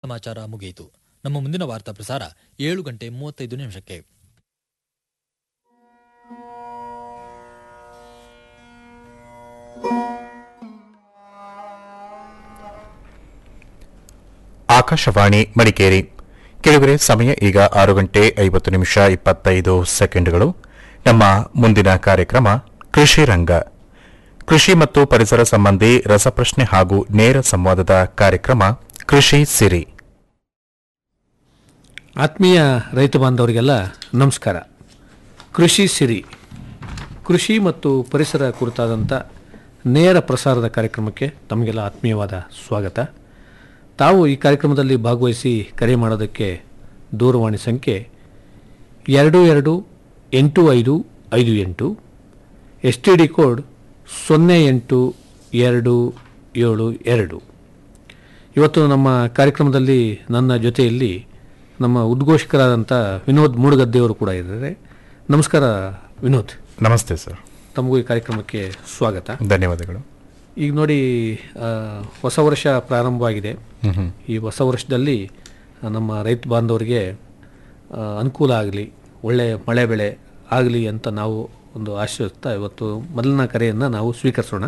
ಸಮಾಚಾರ ಮುಗಿಯಿತು ನಮ್ಮ ಮುಂದಿನ ವಾರ್ತಾ ಪ್ರಸಾರ ಏಳು ಗಂಟೆ ಮೂವತ್ತೈದು ನಿಮಿಷಕ್ಕೆ ಆಕಾಶವಾಣಿ ಮಡಿಕೇರಿ ಕೆಳಗರೆ ಸಮಯ ಈಗ ಆರು ಗಂಟೆ ಐವತ್ತು ನಿಮಿಷ ಇಪ್ಪತ್ತೈದು ಸೆಕೆಂಡ್ಗಳು ನಮ್ಮ ಮುಂದಿನ ಕಾರ್ಯಕ್ರಮ ಕೃಷಿ ರಂಗ ಕೃಷಿ ಮತ್ತು ಪರಿಸರ ಸಂಬಂಧಿ ರಸಪ್ರಶ್ನೆ ಹಾಗೂ ನೇರ ಸಂವಾದದ ಕಾರ್ಯಕ್ರಮ ಕೃಷಿ ಸಿರಿ ಆತ್ಮೀಯ ರೈತ ಬಾಂಧವರಿಗೆಲ್ಲ ನಮಸ್ಕಾರ ಕೃಷಿ ಸಿರಿ ಕೃಷಿ ಮತ್ತು ಪರಿಸರ ಕುರಿತಾದಂಥ ನೇರ ಪ್ರಸಾರದ ಕಾರ್ಯಕ್ರಮಕ್ಕೆ ತಮಗೆಲ್ಲ ಆತ್ಮೀಯವಾದ ಸ್ವಾಗತ ತಾವು ಈ ಕಾರ್ಯಕ್ರಮದಲ್ಲಿ ಭಾಗವಹಿಸಿ ಕರೆ ಮಾಡೋದಕ್ಕೆ ದೂರವಾಣಿ ಸಂಖ್ಯೆ ಎರಡು ಎರಡು ಎಂಟು ಐದು ಐದು ಎಂಟು ಎಸ್ ಟಿ ಡಿ ಕೋಡ್ ಸೊನ್ನೆ ಎಂಟು ಎರಡು ಏಳು ಎರಡು ಇವತ್ತು ನಮ್ಮ ಕಾರ್ಯಕ್ರಮದಲ್ಲಿ ನನ್ನ ಜೊತೆಯಲ್ಲಿ ನಮ್ಮ ಉದ್ಘೋಷಕರಾದಂಥ ವಿನೋದ್ ಮೂಡುಗದ್ದೆಯವರು ಕೂಡ ಇದ್ದಾರೆ ನಮಸ್ಕಾರ ವಿನೋದ್ ನಮಸ್ತೆ ಸರ್ ತಮಗೂ ಈ ಕಾರ್ಯಕ್ರಮಕ್ಕೆ ಸ್ವಾಗತ ಧನ್ಯವಾದಗಳು ಈಗ ನೋಡಿ ಆ, ಹೊಸ ವರ್ಷ ಪ್ರಾರಂಭವಾಗಿದೆ ಹ್ಮ್ ಹ್ಮ್. ಈ ಹೊಸ ವರ್ಷದಲ್ಲಿ ಆ, ನಮ್ಮ ರೈತ ಬಾಂಧವರಿಗೆ ಆ, ಅನುಕೂಲ ಆಗಲಿ ಒಳ್ಳೆ ಮಳೆ ಬೆಳೆ ಆಗಲಿ ಅಂತ ನಾವು ಒಂದು ಆಶಿಸ್ತಾ ಇವತ್ತು ಮೊದಲನ ಕರೆಯನ್ನು ನಾವು ಸ್ವೀಕರಿಸೋಣ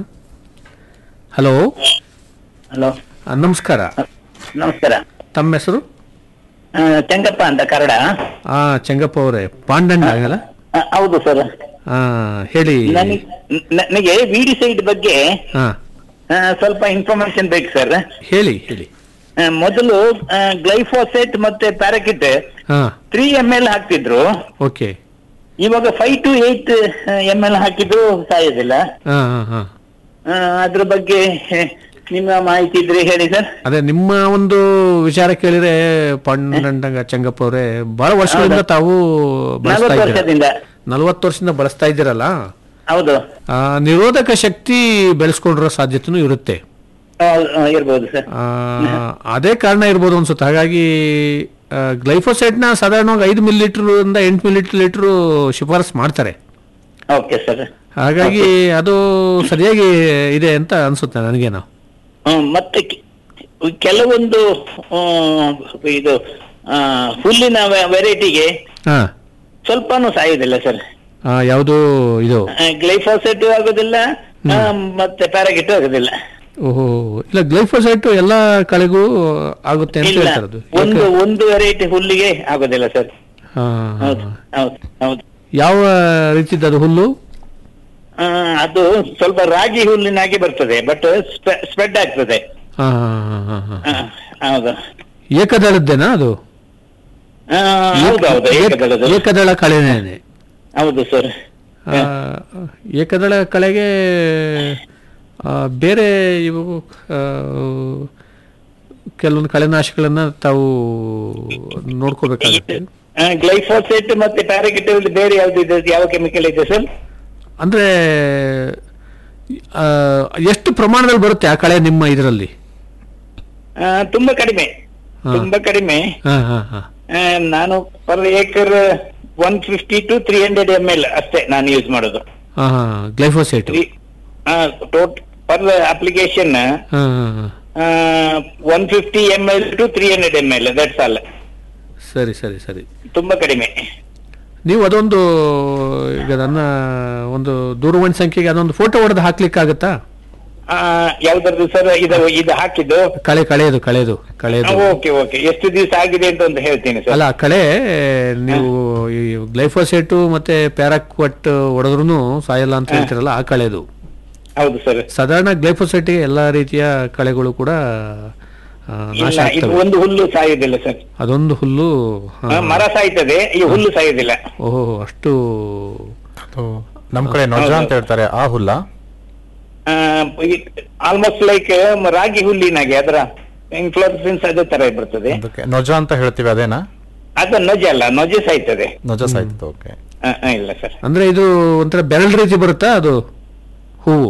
ಹಲೋ ಹಲೋ ಆ, ನಮಸ್ಕಾರ ನಮಸ್ಕಾರ ತಮ್ಮ ಹೆಸರು ಆ, ಚೆಂಗಪ್ಪ ಅಂತ ಕನ್ನಡ ಆ ಚೆಂಗಪ್ಪ ಅವರೇ ಪಾಂಡಣ್ಣ ಆಗಲ್ಲ ಆ, ಹೌದು ಸರ್ ಆ, ಹೇಳಿ ನನಗೆ ನನಗೆ ವಿಡಿಸೈಡ್ ಬಗ್ಗೆ ಹಾ ಆ, ಸ್ವಲ್ಪ ಇನ್ಫಾರ್ಮೇಶನ್ ಬೇಕು ಸರ್ ಹೇಳಿ ಹೇಳಿ ಆ, ಮೊದಲು ಗ್ಲೈಫೋಸೆಟ್ ಮತ್ತೆ ಪ್ಯಾರಾಕಿಟ್ ಹಾ ತ್ರೀ ಎಮ್ ಎಲ್ ಹಾಕ್ತಿದ್ರು ಓಕೆ ಇವಾಗ five to eight M L ಹಾಕಿದ್ರು ಸಾಯೋದಿಲ್ಲ ಹಾ ಹಾ ಹಾ ಆ, ಅದ್ರ ಬಗ್ಗೆ ಆ, ನಿಮ್ಮ ಮಾಹಿತಿ ಇದ್ರೆ ಹೇಳಿ ಸರ್ ಅದೇ ನಿಮ್ಮ ಒಂದು ವಿಚಾರ ಕೇಳಿದ್ರೆ ಪಾಂಡಂಗ ಚೆಂಗಪ್ಪ ಅವರೇ ಬಹಳ ವರ್ಷಗಳಿಂದ ತಾವು ಬಳಸ್ತಾ ನಲವತ್ತು ಇದ್ದೀರಾ ವರ್ಷದಿಂದ ನಲವತ್ತು ವರ್ಷದಿಂದ ಬಳಸ್ತಾ ಇದ್ದೀರಲ್ಲ ಹೌದು ಆ, ನಿರೋಧಕ ಶಕ್ತಿ ಬೆಳೆಸ್ಕೊಂಡಿರೋ ಸಾಧ್ಯತೆನೂ ಇರುತ್ತೆ ಆ, ಆ, ಇರ್ಬೋದು ಸರ್ ಆ, ಅದೇ ಕಾರಣ ಇರ್ಬೋದು ಅನ್ಸುತ್ತೆ ಹಾಗಾಗಿ ಗ್ಲೈಫೋಸೈಟ್ನ ಸಾಧಾರಣವಾಗಿ ಐದು ಮಿಲಿಲೀಟರ್ ಇಂದ ಎಂಟು ಮಿಲಿಲೀಟರ್ ಲೀಟರ್ ಶಿಫಾರಸ್ ಮಾಡ್ತಾರೆ ಓಕೆ ಸರ್ ಹಾಗಾಗಿ ಅದು ಸರಿಯಾಗಿ ಇದೆ ಅಂತ ಅನ್ಸುತ್ತೆ ನನಗೇನೋ ಹ್ಮ್, ಮತ್ತೆ ಕೆ- ಕೆಲವೊಂದು ಆ, ಇದು ಆ, ಹುಲ್ಲಿನ ವೆರೈಟಿಗೆ ಹಾ ಸ್ವಲ್ಪನೂ ಸಾಯುದಿಲ್ಲ ಸರ್ ಯಾವುದು ಇದು ಗ್ಲೈಫೋಸೆಟ್ ಆಗೋದಿಲ್ಲ ಆ, ಮತ್ತೆ ಪ್ಯಾರಾಗಿಟ್ ಆಗೋದಿಲ್ಲ ಓಹೋ ಇಲ್ಲ ಗ್ಲೈಫೋಸೈಟ್ ಎಲ್ಲ ಕಳೆಗೂ ಆಗುತ್ತೆ ಅಂತ ಇಲ್ಲ ಹೇಳ್ತಾರೆ ಅದು ಒಂದು ಒಂದು ವೆರೈಟಿ ಹುಲ್ಲಿಗೆ ಆಗೋದಿಲ್ಲ ಸರ್ ಹಾ, ಹಾ, ಹೌದು ಹಾ. ಹೌದು ಹೌದು ಯಾವ ರೀತಿದ್ದು ಅದು ಹುಲ್ಲು ಆ, ಅದು ಸ್ವಲ್ಪ ರಾಗಿ ಹುಲ್ಲಿನಾಗೆ ಬರ್ತದೆ ಬಟ್ ಸ್ಪ್ರೆಡ್ ಆಗ್ತದೆ ಹಾ, ಹಾ, ಹಾ, ಹಾ, ಹಾ. ಆ, ಹೌದು ಏಕದಳದ್ದೇನಾ ಅದು ಆ, ಹೌದು ಹೌದು ಏಕ- ಏಕದಳದು ಏಕದಳ ಕಳೆನೇನೆ ಹೌದು ಸರ್ ಆ, ಏಕದಳ ಕಳೆಗೆ ಆ, ಬೇರೆ ಇವು ಆ, ಕೆಲವೊಂದು ಕಳೆನಾಶಗಳನ್ನ ತಾವು ನೋಡ್ಕೋಬೇಕಾಗುತ್ತೆ ಗ್ಲೈಫೋಸೆಟ್ ಮತ್ತೆ ಪ್ಯಾರಾಗಿಟ್ ಬೇರೆ ಯಾವ್ದು ಇದೆ ಯಾವ ಕೆಮಿಕಲ್ ಇದೆ ಸರ್ ಅಂದ್ರೆ ಆ, ಎಷ್ಟು ಪ್ರಮಾಣದಲ್ಲಿ ಬರುತ್ತೆ ಆ ಕಳೆ ನಿಮ್ಮ ಇದರಲ್ಲಿ ಆ, ತುಂಬಾ ಕಡಿಮೆ ಹಾ. ತುಂಬಾ ಕಡಿಮೆ ಹಾ ಹಾ ಹಾ ಆ, ನಾನು per acre one fifty to three hundred M L ಅಷ್ಟೇ ನಾನು ಯೂಸ್ ಮಾಡೋದು ಹಾ ಹಾ ಗ್ಲೈಫೋಸೈಟ್ ಟೋಟ್ ಪರ್ ಅಪ್ಲಿಕೇಶನ್ ಹಾ ಹಾ ಹಾ one fifty M L to three hundred M L that's all ಸರಿ ಸರಿ ಸರಿ ತುಂಬಾ ಕಡಿಮೆ ನೀವು ಅದೊಂದು ಈಗ ನನ್ನ ಒಂದು ದೂರವಾಣಿ ಸಂಖ್ಯೆಗೆ ಅದೊಂದು ಫೋಟೋ ಹೊಡೆದು ಹಾಕ್ಲಿಕ್ಕಾಗತ್ತಾ ಆ, ಯಾವ್ದಾದ್ರು ಸರ್ ಇದು ಇದು ಹಾಕಿದ್ದು ಕಳೆ ಕಳೆಯೋದು ಕಳೆಯೋದು ಕಳೆಯೋದು ಓಕೆ ಓಕೆ ಎಷ್ಟು ದಿವಸ ಆಗಿದೆ ಅಂತ ಒಂದು ಹೇಳ್ತೀನಿ ಸರ್ ಅಲ್ಲ ಆ ಕಳೆ ನೀವು ಈ ಗ್ಲೈಫೋಸೇಟು ಮತ್ತೆ ಪ್ಯಾರಾಕ್ವಟ್ ಹೊಡೆದ್ರು ಸಾಯಲ್ಲ ಅಂತ ಹೇಳ್ತಿರಲ್ಲ ಆ ಕಳೆದು ಹೌದು ಸರ್ ಸಾಧಾರಣ ಗ್ಲೈಫೋಸೈಟ್ಗೆ ಎಲ್ಲಾ ರೀತಿಯ ಕಳೆಗಳು ಕೂಡ ಆ, ನಾಶ ಇಲ್ಲ ಇದು ಆಗ್ತವೆ ಒಂದು ಹುಲ್ಲು ಸಾಯುದಿಲ್ಲ ಸರ್ ಅದೊಂದು ಹುಲ್ಲು ಹಾ, ಆ, ಮರ ಸಾಯ್ತದೆ ಈ ಹುಲ್ಲು ಸಾಯುದಿಲ್ಲ ಓಹೋ ಅಷ್ಟು ಅದು ನಮ್ ಕಡೆ ನೊಜ ಅಂತ ಹೇಳ್ತಾರೆ ಆ ಹುಲ್ಲ ಆಲ್ಮೋಸ್ಟ್ ಲೈಕ್ ರಾಗಿ ಹುಲ್ಲಿನಾಗೆ ಅದರ ಇನ್ಫ್ಲೋರೆನ್ಸ್ ಅದೇ ತರ ಬರ್ತದೆ ಅದಕ್ಕೆ ನೊಜ ಅಂತ ಹೇಳ್ತೀವಿ ಅದೇನಾ ಅದು ನೊಜೆ ಅಲ್ಲ ನೊಜೆ ಸಾಯ್ತದೆ ನೊಜ ಸಾಯ್ತದೆ ಓಕೆ ಆ, ಆ, ಇಲ್ಲ ಸರ್ ಅಂದ್ರೆ ಇದು ಒಂಥರ ಬೆರಳು ರೀತಿ ಬರುತ್ತಾ ಅದು ಹೂವು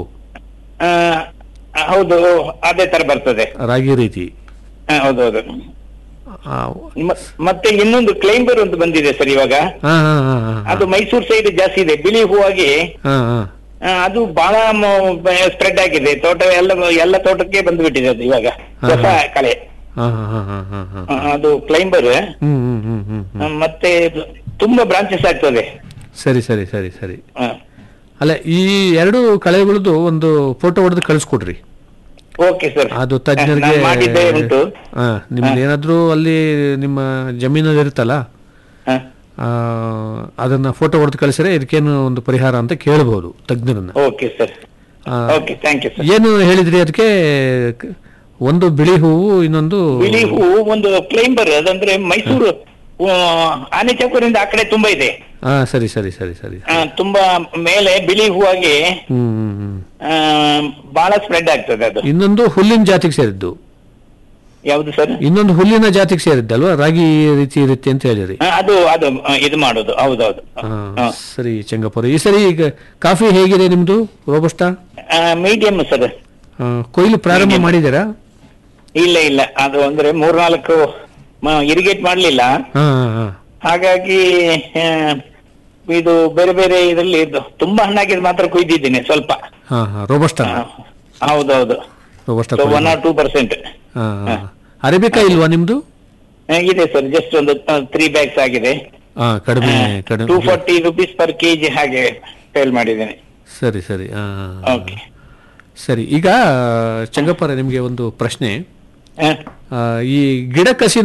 ಹೌದು ಅದೇ ತರ ಬರ್ತದೆ ರಾಗಿ ರೀತಿ ಆ, ಹೌದೌದು ಆ, ಮ- ಮತ್ತೆ ಇನ್ನೊಂದು ಕ್ಲೈಂಬರ್ ಒಂದು ಬಂದಿದೆ ಸರ್ ಇವಾಗ ಹಾ ಹಾ ಹಾ ಹಾ ಅದು ಮೈಸೂರು ಸೈಡ್ ಜಾಸ್ತಿ ಇದೆ ಬಿಳಿ ಹೂವಾಗಿ ಹಾ ಹಾ ಆ, ಅದು ಬಹಳ ಸ್ಪ್ರೆಡ್ ಆಗಿದೆ ತೋಟ ಎಲ್ಲ ಎಲ್ಲ ತೋಟಕ್ಕೆ ಬಂದ್ಬಿಟ್ಟಿದೆ ಅದು ಇವಾಗ ಹಾ, ಹೊಸ ಹಾ. ಕಳೆ ಹಾ ಹಾ ಹಾ ಹಾ ಹಾ ಹಾ ಆ, ಅದು ಕ್ಲೈಂಬರ್ ಹ್ಮ್ ಹ್ಮ್ ಹ್ಮ್ ಹ್ಮ್ ಹ್ಮ್ ಮತ್ತೆ ಇದು ತುಂಬಾ ಬ್ರಾಂಚಸ್ ಆಗ್ತದೆ ಸರಿ ಸರಿ ಸರಿ ಸರಿ ಆ, ಅಲ್ಲ ಈ ಎರಡು ಕಳೆಗಳದ್ದು ಒಂದು ಫೋಟೋ ಹೊಡೆದು ಕಳಿಸ್ಕೊಡ್ರಿ ಓಕೆ ಸರ್ ಅದು ತಜ್ಞರಿಗೆ ಮಾಡಿದ್ದೇ ಉಂಟು ಹಾ ನಿಮ್ದು ಏನಾದ್ರೂ ಅಲ್ಲಿ ನಿಮ್ಮ ಜಮೀನಲ್ಲಿ ಇರುತ್ತಲ್ಲ ಹ. ಆ, ಅದನ್ನ ಫೋಟೋ ಹೊಡೆದು ಕಳಿಸಿದ್ರೆ ಇದಕ್ಕೇನು ಒಂದು ಪರಿಹಾರ ಅಂತ ಕೇಳಬಹುದು ತಜ್ಞರನ್ನ ಓಕೆ ಸರ್ ಆ, ಓಕೆ ಥ್ಯಾಂಕ್ ಯು ಸರ್ ಏನು ಹೇಳಿದ್ರಿ ಅದಕ್ಕೆ ಕ- ಒಂದು ಬಿಳಿ ಹೂವು ಇನ್ನೊಂದು ಬಿಳಿ ಹೂ ಒಂದು ಕ್ಲೈಂಬರ್ ಅದಂದ್ರೆ ಮೈಸೂರು ಆ, ಆನೆ ಚೌಕರಿಂದ ಆ ಕಡೆ ತುಂಬಾ ಇದೆ ಹಾ ಸರಿ ಸರಿ ಸರಿ ಸರಿ ಆ, ತುಂಬಾ ಮೇಲೆ ಬಿಳಿ ಹೂವಾಗಿ ಹ್ಮ್ ಹ್ಮ್ ಹ್ಮ್ ಆ, ಬಹಳ ಸ್ಪ್ರೆಡ್ ಆಗ್ತದೆ ಅದು ಇನ್ನೊಂದು ಹುಲ್ಲಿನ ಜಾತಿಗೆ ಸೇರಿದ್ದು ಯಾವುದು ಸರ್ ಇನ್ನೊಂದು ಹುಲ್ಲಿನ ಜಾತಿಗೆ ಸೇರಿದ್ದಲ್ವಾ ರಾಗಿ ರೀತಿ ಇರುತ್ತೆ ಅಂತ ಹೇಳಿರಿ ಅದು ಅದು ಆ, ಇದು ಮಾಡೋದು ಹೌದೌದು ಹಾ, ಹಾ. ಸರಿ ಚಂಗಪ್ಪರು ಈ ಸರಿ ಈಗ ಕಾಫಿ ಹೇಗಿದೆ ನಿಮ್ದು ರೋಬಸ್ಟಾ ಮೀಡಿಯಂ ಸರ್ ಆ, ಕೊಯ್ಲು ಪ್ರಾರಂಭ Medium. ಮಾಡಿದ್ದೀರಾ ಇಲ್ಲ ಇಲ್ಲ ಅದು ಅಂದ್ರೆ ಮೂರ್ನಾಲ್ಕು ಇರಿಗೇಟ್ ಮಾಡ್ಲಿಲ್ಲ ಹಾ ಹಾ, ಹಾ ಹಾಗಾಗಿ ಆ, ಇದು ಬೇರೆ ಬೇರೆ ಇದರಲ್ಲಿ ಇದು ತುಂಬಾ ಹಣ್ಣಾಗಿದ್ ಮಾತ್ರ ಕುಯ್ದಿದ್ದೀನಿ ಸ್ವಲ್ಪ ಹಾ ಹಾ ರೋಬಸ್ಟಾ ಆ, ಹೌದೌದು ರೋಬಸ್ಟಾ ಒನ್ ಕೊಯ್ಲು. ಆರ್ ಟೂ ಪರ್ಸೆಂಟ್ ಹಾ ಹಾ. ಅರೇಬಿಕಾ ಇಲ್ವಾ ನಿಮ್ದು ಇದೆ ಸರ್ ಜಸ್ಟ್ ಒಂದು ತ್ರೀ ಬ್ಯಾಗ್ಸ್ ಆಗಿದೆ ಹಾ ಕಡಿಮೆ ಟೂ ಕಡಿಮೆ ಫಾರ್ಟಿ ರುಪೀಸ್ ಪರ್ ಕೆಜಿ ಹಾಗೆ ಸೇಲ್ ಮಾಡಿದ್ದೇನೆ ಸರಿ ಸರಿ ಹಾ ಹಾ, ಹಾ. ಓಕೆ ಸರಿ ಈಗ ಚಂಗಪ್ಪರ ನಿಮಗೆ ಒಂದು ಪ್ರಶ್ನೆ ಆ, ಈ ಗಿಡ ಕಸಿನ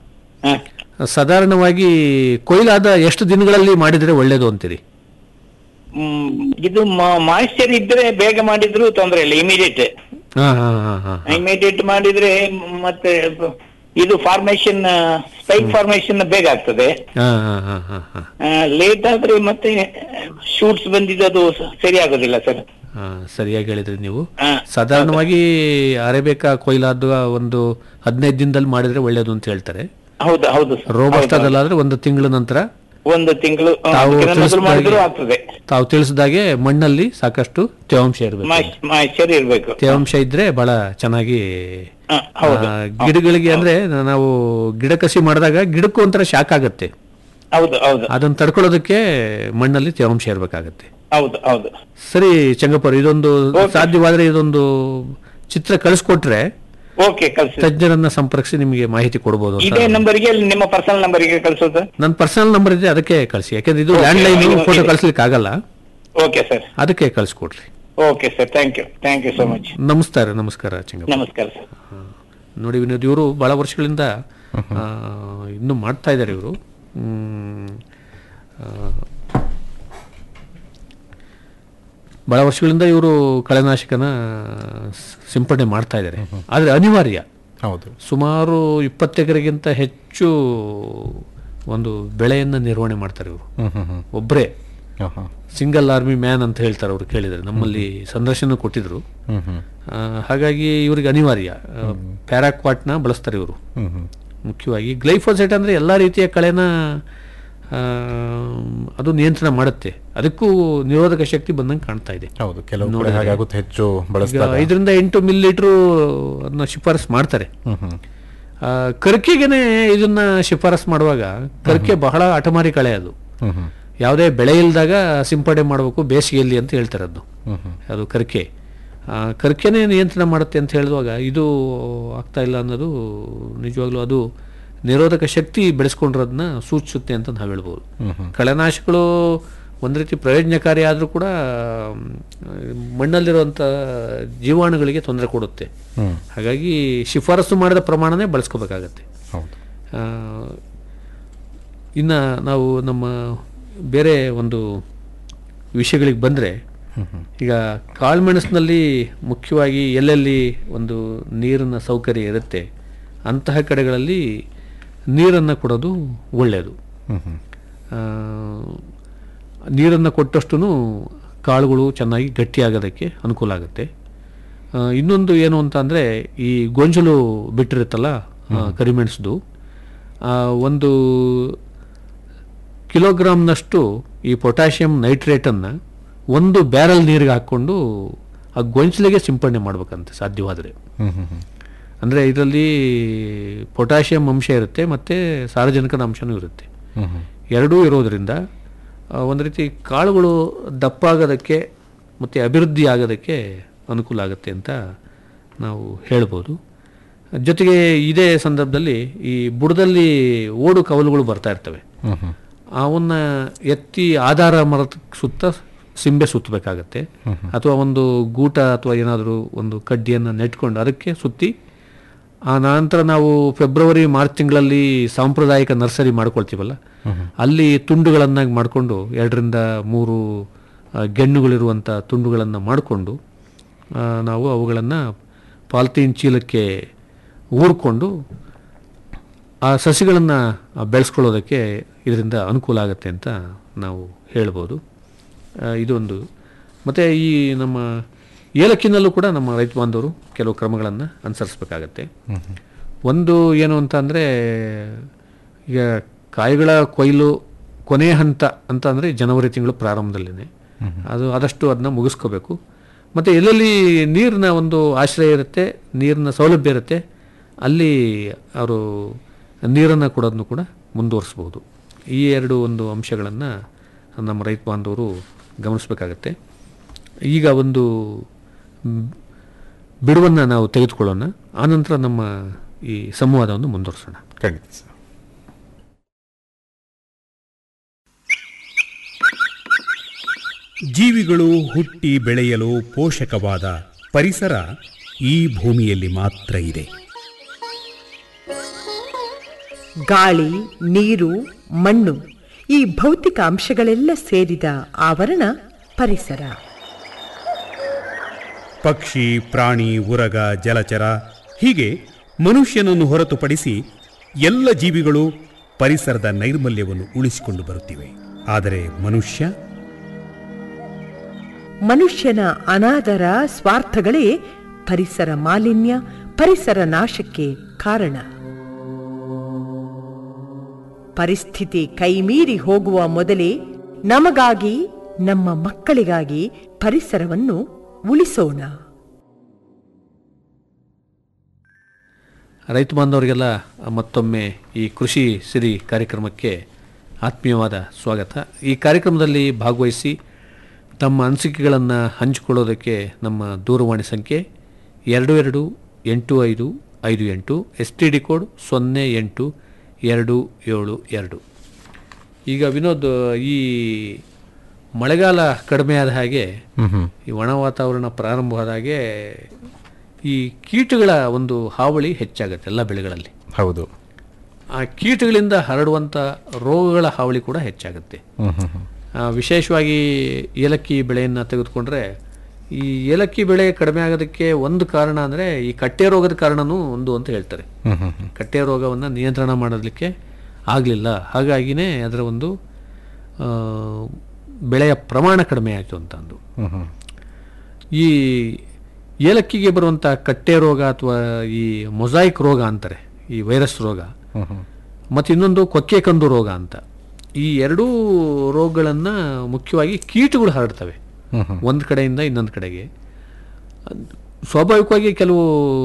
ಸಾಧಾರಣವಾಗಿ ಕೊಯ್ಲಾದ ಎಷ್ಟು ದಿನಗಳಲ್ಲಿ ಮಾಡಿದ್ರೆ ಒಳ್ಳೇದು ಅಂತೀರಿ ಇದು ಮಾಯಿಶ್ಚರ್ ಇದ್ರೆ ಬೇಗ ಮಾಡಿದ್ರು ತೊಂದ್ರೆ ಇಲ್ಲ ಇಮಿಡಿಯೇಟ್ ಹಾ ಹಾ ಹಾ ಹಾ ಇಮಿಡಿಯೇಟ್ ಮಾಡಿದ್ರೆ ಮ್, ಮತ್ತೆ ಬ- ಇದು ಫಾರ್ಮೇಶನ್ ಸ್ಪೈಕ್ ಫಾರ್ಮೇಶನ್ ಬೇಗ ಆಗ್ತದೆ ಹಾ ಹಾ ಹಾ ಹಾ ಹಾ ಲೇಟ್ ಆದ್ರೆ ಮತ್ತೆ ಶೂಟ್ಸ್ ಬಂದಿದ್ದು ಅದು ಸ- ಸರಿ ಆಗೋದಿಲ್ಲ ಸರ್ ಹಾ, ಸರಿಯಾಗಿ ಹೇಳಿದ್ರಿ ನೀವು ಹಾ. ಸಾಧಾರಣವಾಗಿ ಅರೇಬೇಕಾ ಕೊಯ್ಲಾದ ಒಂದು ಹದಿನೈದು ದಿನದಲ್ಲಿ ಮಾಡಿದ್ರೆ ಒಳ್ಳೇದು ಅಂತ ಹೇಳ್ತಾರೆ ಹೌದು ಹೌದು sir. ಹೌದು, ರೋಬಸ್ಟಾದಲ್ಲಾದ್ರೆ ಒಂದು ತಿಂಗಳ ನಂತರ ಒಂದು ತಿಂಗಳು ಆ, ತಾವು ಅದಕ್ಕಿಂತ ಮೊದಲು ಮಾಡಿದ್ರು ತಿಳಿಸಿದಾಗೆ- ಆಗ್ತದೆ ತಾವು ತಿಳಿಸಿದಾಗೆ ಮಣ್ಣಲ್ಲಿ ಸಾಕಷ್ಟು ತೇವಾಂಶ ಇರಬೇಕು ಮಾಯಿಶ್ಚರ್ ಇರ್ಬೇಕು ತೇವಾಂಶ ಇದ್ರೆ ಬಹಳ ಚೆನ್ನಾಗಿ ಆ, ಹೌದು ಆ, ಗಿಡಗಳಿಗೆ ಅಂದ್ರೆ ನಾವು ಗಿಡ ಕಸಿ ಮಾಡಿದಾಗ ಗಿಡಕ್ಕೂ ಒಂಥರ ಶಾಕ್ ಆಗುತ್ತೆ ಹೌದು ಹೌದು ಅದನ್ನ ತಡ್ಕೊಳ್ಳೋದಕ್ಕೆ ಮಣ್ಣಲ್ಲಿ ತೇವಾಂಶ ಇರಬೇಕಾಗತ್ತೆ ಹೌದು ಹೌದು ಸರಿ ಚಂಗಪ್ಪರು ಇದೊಂದು ಸಾಧ್ಯವಾದ್ರೆ ಇದೊಂದು ಚಿತ್ರ ಕಳಿಸ್ಕೊಟ್ರೆ ಓಕೆ ಕಳ್ಸಿ ತಜ್ಞರನ್ನ ಸಂಪರ್ಕಿಸಿ ನಿಮಗೆ ಮಾಹಿತಿ ಕೊಡ್ಬೋದು ಇದೇ ಅಂತ ನಂಬರ್ಗೆ ನಿಮ್ಮ ಪರ್ಸನಲ್ ನಂಬರ್ಗೆ ಕಳ್ಸೋದು ನನ್ನ ಪರ್ಸನಲ್ ನಂಬರ್ ಇದೆ ಅದಕ್ಕೆ ಕಳಿಸಿ ಯಾಕಂದ್ರೆ ಇದು Okay, ಲ್ಯಾಂಡ್ ಲೈನ್ ಇದು ಫೋಟೋ ಇದೆ. ಕಳಿಸ್ಲಿಕ್ಕೆ ಆಗಲ್ಲ ಓಕೆ ಸರ್ ಅದಕ್ಕೆ ಕಳಿಸ್ಕೊಡ್ರಿ okay sir thank you thank you so much ನಮಸ್ಕಾರ ನಮಸ್ಕಾರ ಚಂಗಪ್ಪ ನಮಸ್ಕಾರ ಸರ್ ನೋಡಿ ವಿನೋದ್ ಇವರು ಬಹಳ ವರ್ಷಗಳಿಂದ ಆ, ಇನ್ನೂ ಮಾಡ್ತಾ ಇದ್ದಾರೆ ಇವರು ಬಹಳ ವರ್ಷಗಳಿಂದ ಇವರು ಕಳೆನಾಶಕನ ಸ್- ಸಿಂಪಡಣೆ ಮಾಡ್ತಾ ಇದ್ದಾರೆ ಆದರೆ ಅನಿವಾರ್ಯ ಹೌದು ಸುಮಾರು ಇಪ್ಪತ್ತು ಎಕರೆಗಿಂತ ಹೆಚ್ಚು ಒಂದು ಬೆಳೆಯನ್ನು ನಿರ್ವಹಣೆ ಮಾಡ್ತಾರೆ ಇವರು ಹ್ಮ್ ಹ್ಮ್ ಹ್ಮ್ ಒಬ್ಬರೇ ಹಾ, ಹಾ. ಸಿಂಗಲ್ ಆರ್ಮಿ ಮ್ಯಾನ್ ಅಂತ ಹೇಳ್ತಾರೆ ಅವರು ಕೇಳಿದರೆ ನಮ್ಮಲ್ಲಿ ಸಂದರ್ಶನ ಕೊಟ್ಟಿದ್ರು ಹ್ಮ್ ಹ್ಮ್ ಆ, ಹಾಗಾಗಿ ಇವರಿಗೆ ಅನಿವಾರ್ಯ ಪ್ಯಾರಾಕ್ವಾಟ್ನ ಬಳಸ್ತಾರೆ ಇವರು ಹ್ಮ್ ಹ್ಮ್ ಮುಖ್ಯವಾಗಿ ಗ್ಲೈಫೋಸೈಟ್ ಅಂದರೆ ಎಲ್ಲ ರೀತಿಯ ಕಳೆನ ಆ, ಅದು ನಿಯಂತ್ರಣ ಮಾಡುತ್ತೆ ಅದಕ್ಕೂ ನಿರೋಧಕ ಶಕ್ತಿ ಬಂದಂಗೆ ಕಾಣ್ತಾ ಇದೆ ಹೌದು ಕೆಲವು ಕಡೆ ನೋಡಿದ್ರೆ. ಹಾಗಾಗುತ್ತೆ ಹೆಚ್ಚು ಈಗ ಬಳಸಿದಾಗ ಐದರಿಂದ ಎಂಟು ಮಿಲಿಲೀಟ್ರು ಅದನ್ನ ಶಿಫಾರಸ್ ಮಾಡ್ತಾರೆ ಹ್ಮ್ ಹ್ಮ್ ಆ, ಕರ್ಕೆಗೆನೆ ಇದನ್ನ ಶಿಫಾರಸ್ ಮಾಡುವಾಗ ಕರ್ಕೆ ಬಹಳ ಹಠಮಾರಿ ಕಳೆ ಅದು ಹ್ಮ್ ಹ್ಮ್ ಯಾವುದೇ ಬೆಳೆ ಇಲ್ದಾಗ ಸಿಂಪಡಣೆ ಮಾಡಬೇಕು ಬೇಸಿಗೆಯಲ್ಲಿ ಅಂತ ಹೇಳ್ತಾರೆ ಅದು ಹ್ಮ್ ಹ್ಮ್ ಅದು ಕರ್ಕೆ ಆ, ಕರ್ಕೆನೇ ನಿಯಂತ್ರಣ ಮಾಡುತ್ತೆ ಅಂತ ಹೇಳಿದಾಗ ಇದು ಆಗ್ತಾ ಇಲ್ಲ ಅನ್ನೋದು ನಿಜವಾಗ್ಲೂ ಅದು ನಿರೋಧಕ ಶಕ್ತಿ ಬೆಳೆಸ್ಕೊಂಡಿರೋದನ್ನ ಸೂಚಿಸುತ್ತೆ ಅಂತ ನಾವು ಹೇಳ್ಬೋದು ಹ್ಮ್ ಹ್ಮ್ ಕಳೆನಾಶಕಗಳು ಒಂದು ರೀತಿ ಪ್ರಯೋಜನಕಾರಿ ಆದರೂ ಕೂಡ ಮ್, ಮಣ್ಣಲ್ಲಿರುವಂಥ ಜೀವಾಣುಗಳಿಗೆ ತೊಂದರೆ ಕೊಡುತ್ತೆ ಹ್ಮ್ ಹಾಗಾಗಿ ಶಿಫಾರಸು ಮಾಡಿದ ಪ್ರಮಾಣನೇ ಬಳಸ್ಕೋಬೇಕಾಗತ್ತೆ ಹೌದು ಆ, ಇನ್ನು ನಾವು ನಮ್ಮ ಬೇರೆ ಒಂದು ವಿಷಯಗಳಿಗೆ ಬಂದರೆ ಹ್ಮ್ ಹ್ಮ್ ಈಗ ಕಾಳುಮೆಣಸಿನಲ್ಲಿ ಮುಖ್ಯವಾಗಿ ಎಲ್ಲೆಲ್ಲಿ ಒಂದು ನೀರಿನ ಸೌಕರ್ಯ ಇರುತ್ತೆ ಅಂತಹ ಕಡೆಗಳಲ್ಲಿ ನೀರನ್ನು ಕೊಡೋದು ಒಳ್ಳೆಯದು ಹ್ಮ್ ಹ್ಮ್ ನೀರನ್ನು ಕೊಟ್ಟಷ್ಟು ಕಾಳುಗಳು ಚೆನ್ನಾಗಿ ಗಟ್ಟಿಯಾಗೋದಕ್ಕೆ ಅನುಕೂಲ ಆಗುತ್ತೆ ಆ, ಇನ್ನೊಂದು ಏನು ಅಂತ ಅಂದರೆ ಈ ಗೊಂಜಲು ಬಿಟ್ಟಿರುತ್ತಲ್ಲ ಆ, ಕರಿಮೆಣಸದು ಆ, ಒಂದು ಕಿಲೋಗ್ರಾಮ್ನಷ್ಟು ಈ ಪೊಟ್ಯಾಷಿಯಂ ನೈಟ್ರೇಟನ್ನು ಒಂದು ಬ್ಯಾರಲ್ ನೀರಿಗೆ ಹಾಕ್ಕೊಂಡು ಆ ಗೊಂಚಲಿಗೆ ಸಿಂಪಡಣೆ ಮಾಡ್ಬೇಕಂತೆ ಸಾಧ್ಯವಾದರೆ ಹ್ಮ್ ಹ್ಮ್ ಹ್ಮ್ ಅಂದರೆ ಇದರಲ್ಲಿ ಪೊಟ್ಯಾಷಿಯಂ ಅಂಶ ಇರುತ್ತೆ ಮತ್ತು ಸಾರಜನಕದ ಅಂಶನೂ ಇರುತ್ತೆ ಹ್ಮ್ ಹ್ಮ್ ಎರಡೂ ಇರೋದರಿಂದ ಆ, ಒಂದು ರೀತಿ ಕಾಳುಗಳು ದಪ್ಪಾಗೋದಕ್ಕೆ ಮತ್ತು ಅಭಿವೃದ್ಧಿ ಆಗೋದಕ್ಕೆ ಅನುಕೂಲ ಆಗುತ್ತೆ ಅಂತ ನಾವು ಹೇಳ್ಬೋದು ಜೊತೆಗೆ ಇದೇ ಸಂದರ್ಭದಲ್ಲಿ ಈ ಬುಡದಲ್ಲಿ ಓಡು ಕವಲುಗಳು ಬರ್ತಾ ಇರ್ತವೆ ಹ್ಮ್ ಹ್ಮ್ ಅವನ್ನ ಎತ್ತಿ ಆಧಾರ ಮರದ ಸುತ್ತ ಸಿಂಬೆ ಸುತ್ತಬೇಕಾಗತ್ತೆ ಅಥವಾ ಒಂದು ಗೂಟ ಅಥವಾ ಏನಾದರೂ ಒಂದು ಕಡ್ಡಿಯನ್ನು ನೆಟ್ಕೊಂಡು ಅದಕ್ಕೆ ಸುತ್ತಿ ಆ ನಂತರ ನಾವು ಫೆಬ್ರವರಿ ಮಾರ್ಚ್ ತಿಂಗಳಲ್ಲಿ ಸಾಂಪ್ರದಾಯಿಕ ನರ್ಸರಿ ಮಾಡ್ಕೊಳ್ತೀವಲ್ಲ ಅಲ್ಲಿ ತುಂಡುಗಳನ್ನಾಗಿ ಮಾಡಿಕೊಂಡು ಎರಡರಿಂದ ಮೂರು ಆ, ಗೆಣ್ಣುಗಳಿರುವಂಥ ತುಂಡುಗಳನ್ನು ಮಾಡಿಕೊಂಡು ನಾವು ಅವುಗಳನ್ನು ಪಾಲ್ತೀನ್ ಚೀಲಕ್ಕೆ ಊರ್ಕೊಂಡು ಆ ಸಸಿಗಳನ್ನು ಬೆಳೆಸ್ಕೊಳ್ಳೋದಕ್ಕೆ ಇದರಿಂದ ಅನುಕೂಲ ಆಗುತ್ತೆ ಅಂತ ನಾವು ಹೇಳ್ಬೋದು ಆ, ಇದೊಂದು ಮತ್ತು ಈ ನಮ್ಮ ಏಲಕ್ಕಿನಲ್ಲೂ ಕೂಡ ನಮ್ಮ ರೈತ ಬಾಂಧವರು ಕೆಲವು ಕ್ರಮಗಳನ್ನು ಅನುಸರಿಸ್ಬೇಕಾಗತ್ತೆ ಒಂದು ಏನು ಅಂತ ಅಂದರೆ ಈಗ ಕಾಯಿಗಳ ಕೊಯ್ಲು ಕೊನೆಯ ಹಂತ ಅಂತ ಅಂದರೆ ಜನವರಿ ತಿಂಗಳು ಪ್ರಾರಂಭದಲ್ಲೇ ಅದು ಆದಷ್ಟು ಅದನ್ನ ಮುಗಿಸ್ಕೋಬೇಕು ಮತ್ತು ಎಲ್ಲೆಲ್ಲಿ ನೀರಿನ ಒಂದು ಆಶ್ರಯ ಇರುತ್ತೆ ನೀರಿನ ಸೌಲಭ್ಯ ಇರುತ್ತೆ ಅಲ್ಲಿ ಅವರು ನೀರನ್ನು ಕೊಡೋದನ್ನು ಕೂಡ ಮುಂದುವರಿಸ್ಬೋದು ಈ ಎರಡು ಒಂದು ಅಂಶಗಳನ್ನು ನಮ್ಮ ರೈತ ಬಾಂಧವರು ಗಮನಿಸಬೇಕಾಗತ್ತೆ ಈಗ ಒಂದು ಮ್, ಬಿಡುವನ್ನು ನಾವು ತೆಗೆದುಕೊಳ್ಳೋಣ ಆನಂತರ ನಮ್ಮ ಈ ಸಂವಾದವನ್ನು ಮುಂದುವರಿಸೋಣ ಖಂಡಿತ ಸರ್ ಜೀವಿಗಳು ಹುಟ್ಟಿ ಬೆಳೆಯಲು ಪೋಷಕವಾದ ಪರಿಸರ ಈ ಭೂಮಿಯಲ್ಲಿ ಮಾತ್ರ ಇದೆ ಗಾಳಿ ನೀರು ಮಣ್ಣು ಈ ಭೌತಿಕ ಅಂಶಗಳೆಲ್ಲ ಸೇರಿದ ಆವರಣ ಪರಿಸರ ಪಕ್ಷಿ ಪ್ರಾಣಿ ಉರಗ ಜಲಚರ ಹೀಗೆ ಮನುಷ್ಯನನ್ನು ಹೊರತುಪಡಿಸಿ ಎಲ್ಲ ಜೀವಿಗಳು ಪರಿಸರದ ನೈರ್ಮಲ್ಯವನ್ನು ಉಳಿಸಿಕೊಂಡು ಬರುತ್ತಿವೆ ಆದರೆ ಮನುಷ್ಯ ಮನುಷ್ಯನ ಅನಾದರ ಸ್ವಾರ್ಥಗಳೇ ಪರಿಸರ ಮಾಲಿನ್ಯ ಪರಿಸರ ನಾಶಕ್ಕೆ ಕಾರಣ ಪರಿಸ್ಥಿತಿ ಕೈಮೀರಿ ಹೋಗುವ ಮೊದಲೇ ನಮಗಾಗಿ ನಮ್ಮ ಮಕ್ಕಳಿಗಾಗಿ ಪರಿಸರವನ್ನು ಉಳಿಸೋಣ ರೈತ ಬಾಂಧವರಿಗೆಲ್ಲ ಮತ್ತೊಮ್ಮೆ ಈ ಕೃಷಿ ಸಿರಿ ಕಾರ್ಯಕ್ರಮಕ್ಕೆ ಆತ್ಮೀಯವಾದ ಸ್ವಾಗತ ಈ ಕಾರ್ಯಕ್ರಮದಲ್ಲಿ ಭಾಗವಹಿಸಿ ತಮ್ಮ ಅನಿಸಿಕೆಗಳನ್ನು ಹಂಚಿಕೊಳ್ಳೋದಕ್ಕೆ ನಮ್ಮ ದೂರವಾಣಿ ಸಂಖ್ಯೆ ಎರಡು ಎರಡು ಎಂಟು ಐದು ಐದು ಎಂಟು ಎಸ್ ಟಿ ಡಿ ಕೋಡ್ ಸೊನ್ನೆ ಎಂಟು ಎರಡು ಏಳು ಎರಡು ಈಗ ವಿನೋದ್ ಈ ಮಳೆಗಾಲ ಕಡಿಮೆ ಆದ ಹಾಗೆ ಈ ಒಣ ವಾತಾವರಣ ಪ್ರಾರಂಭವಾದ ಹಾಗೆ ಈ ಕೀಟಗಳ ಒಂದು ಹಾವಳಿ ಹೆಚ್ಚಾಗುತ್ತೆ ಎಲ್ಲ ಬೆಳೆಗಳಲ್ಲಿ ಹೌದು ಆ ಕೀಟಗಳಿಂದ ಹರಡುವಂಥ ರೋಗಗಳ ಹಾವಳಿ ಕೂಡ ಹೆಚ್ಚಾಗುತ್ತೆ ಹ್ಮ್ ಹ್ಮ್ ಹ್ಮ್ ಆ, ವಿಶೇಷವಾಗಿ ಏಲಕ್ಕಿ ಬೆಳೆಯನ್ನು ತೆಗೆದುಕೊಂಡ್ರೆ ಈ ಏಲಕ್ಕಿ ಬೆಳೆ ಕಡಿಮೆ ಆಗೋದಕ್ಕೆ ಒಂದು ಕಾರಣ ಅಂದರೆ ಈ ಕಟ್ಟೆ ರೋಗದ ಕಾರಣನೂ ಒಂದು ಅಂತ ಹೇಳ್ತಾರೆ ಹ್ಮ್ ಹ್ಮ್ ಹ್ಮ್ ಕಟ್ಟೆ ರೋಗವನ್ನು ನಿಯಂತ್ರಣ ಮಾಡೋದಕ್ಕೆ ಆಗಲಿಲ್ಲ ಹಾಗಾಗಿನೇ ಅದರ ಒಂದು ಆ, ಬೆಳೆಯ ಪ್ರಮಾಣ ಕಡಿಮೆ ಆಯಿತು ಅಂತ ಅಂದು ಹ್ಮ್ ಹ್ಮ್ ಈ ಏಲಕ್ಕಿಗೆ ಬರುವಂಥ ಕಟ್ಟೆ ರೋಗ ಅಥವಾ ಈ ಮೊಸಾಯಿಕ್ ರೋಗ ಅಂತಾರೆ ಈ ವೈರಸ್ ರೋಗ ಹ್ಮ್ ಹ್ಮ್ ಮತ್ತು ಇನ್ನೊಂದು ಕೊಕ್ಕೆ ಕಂದು ರೋಗ ಅಂತ ಈ ಎರಡೂ ರೋಗಗಳನ್ನು ಮುಖ್ಯವಾಗಿ ಕೀಟಗಳು ಹರಡ್ತವೆ ಹ್ಮ್ ಹ್ಮ್ ಒಂದು ಕಡೆಯಿಂದ ಇನ್ನೊಂದು ಕಡೆಗೆ ಅದ್ ಸ್ವಾಭಾವಿಕವಾಗಿ ಕೆಲವು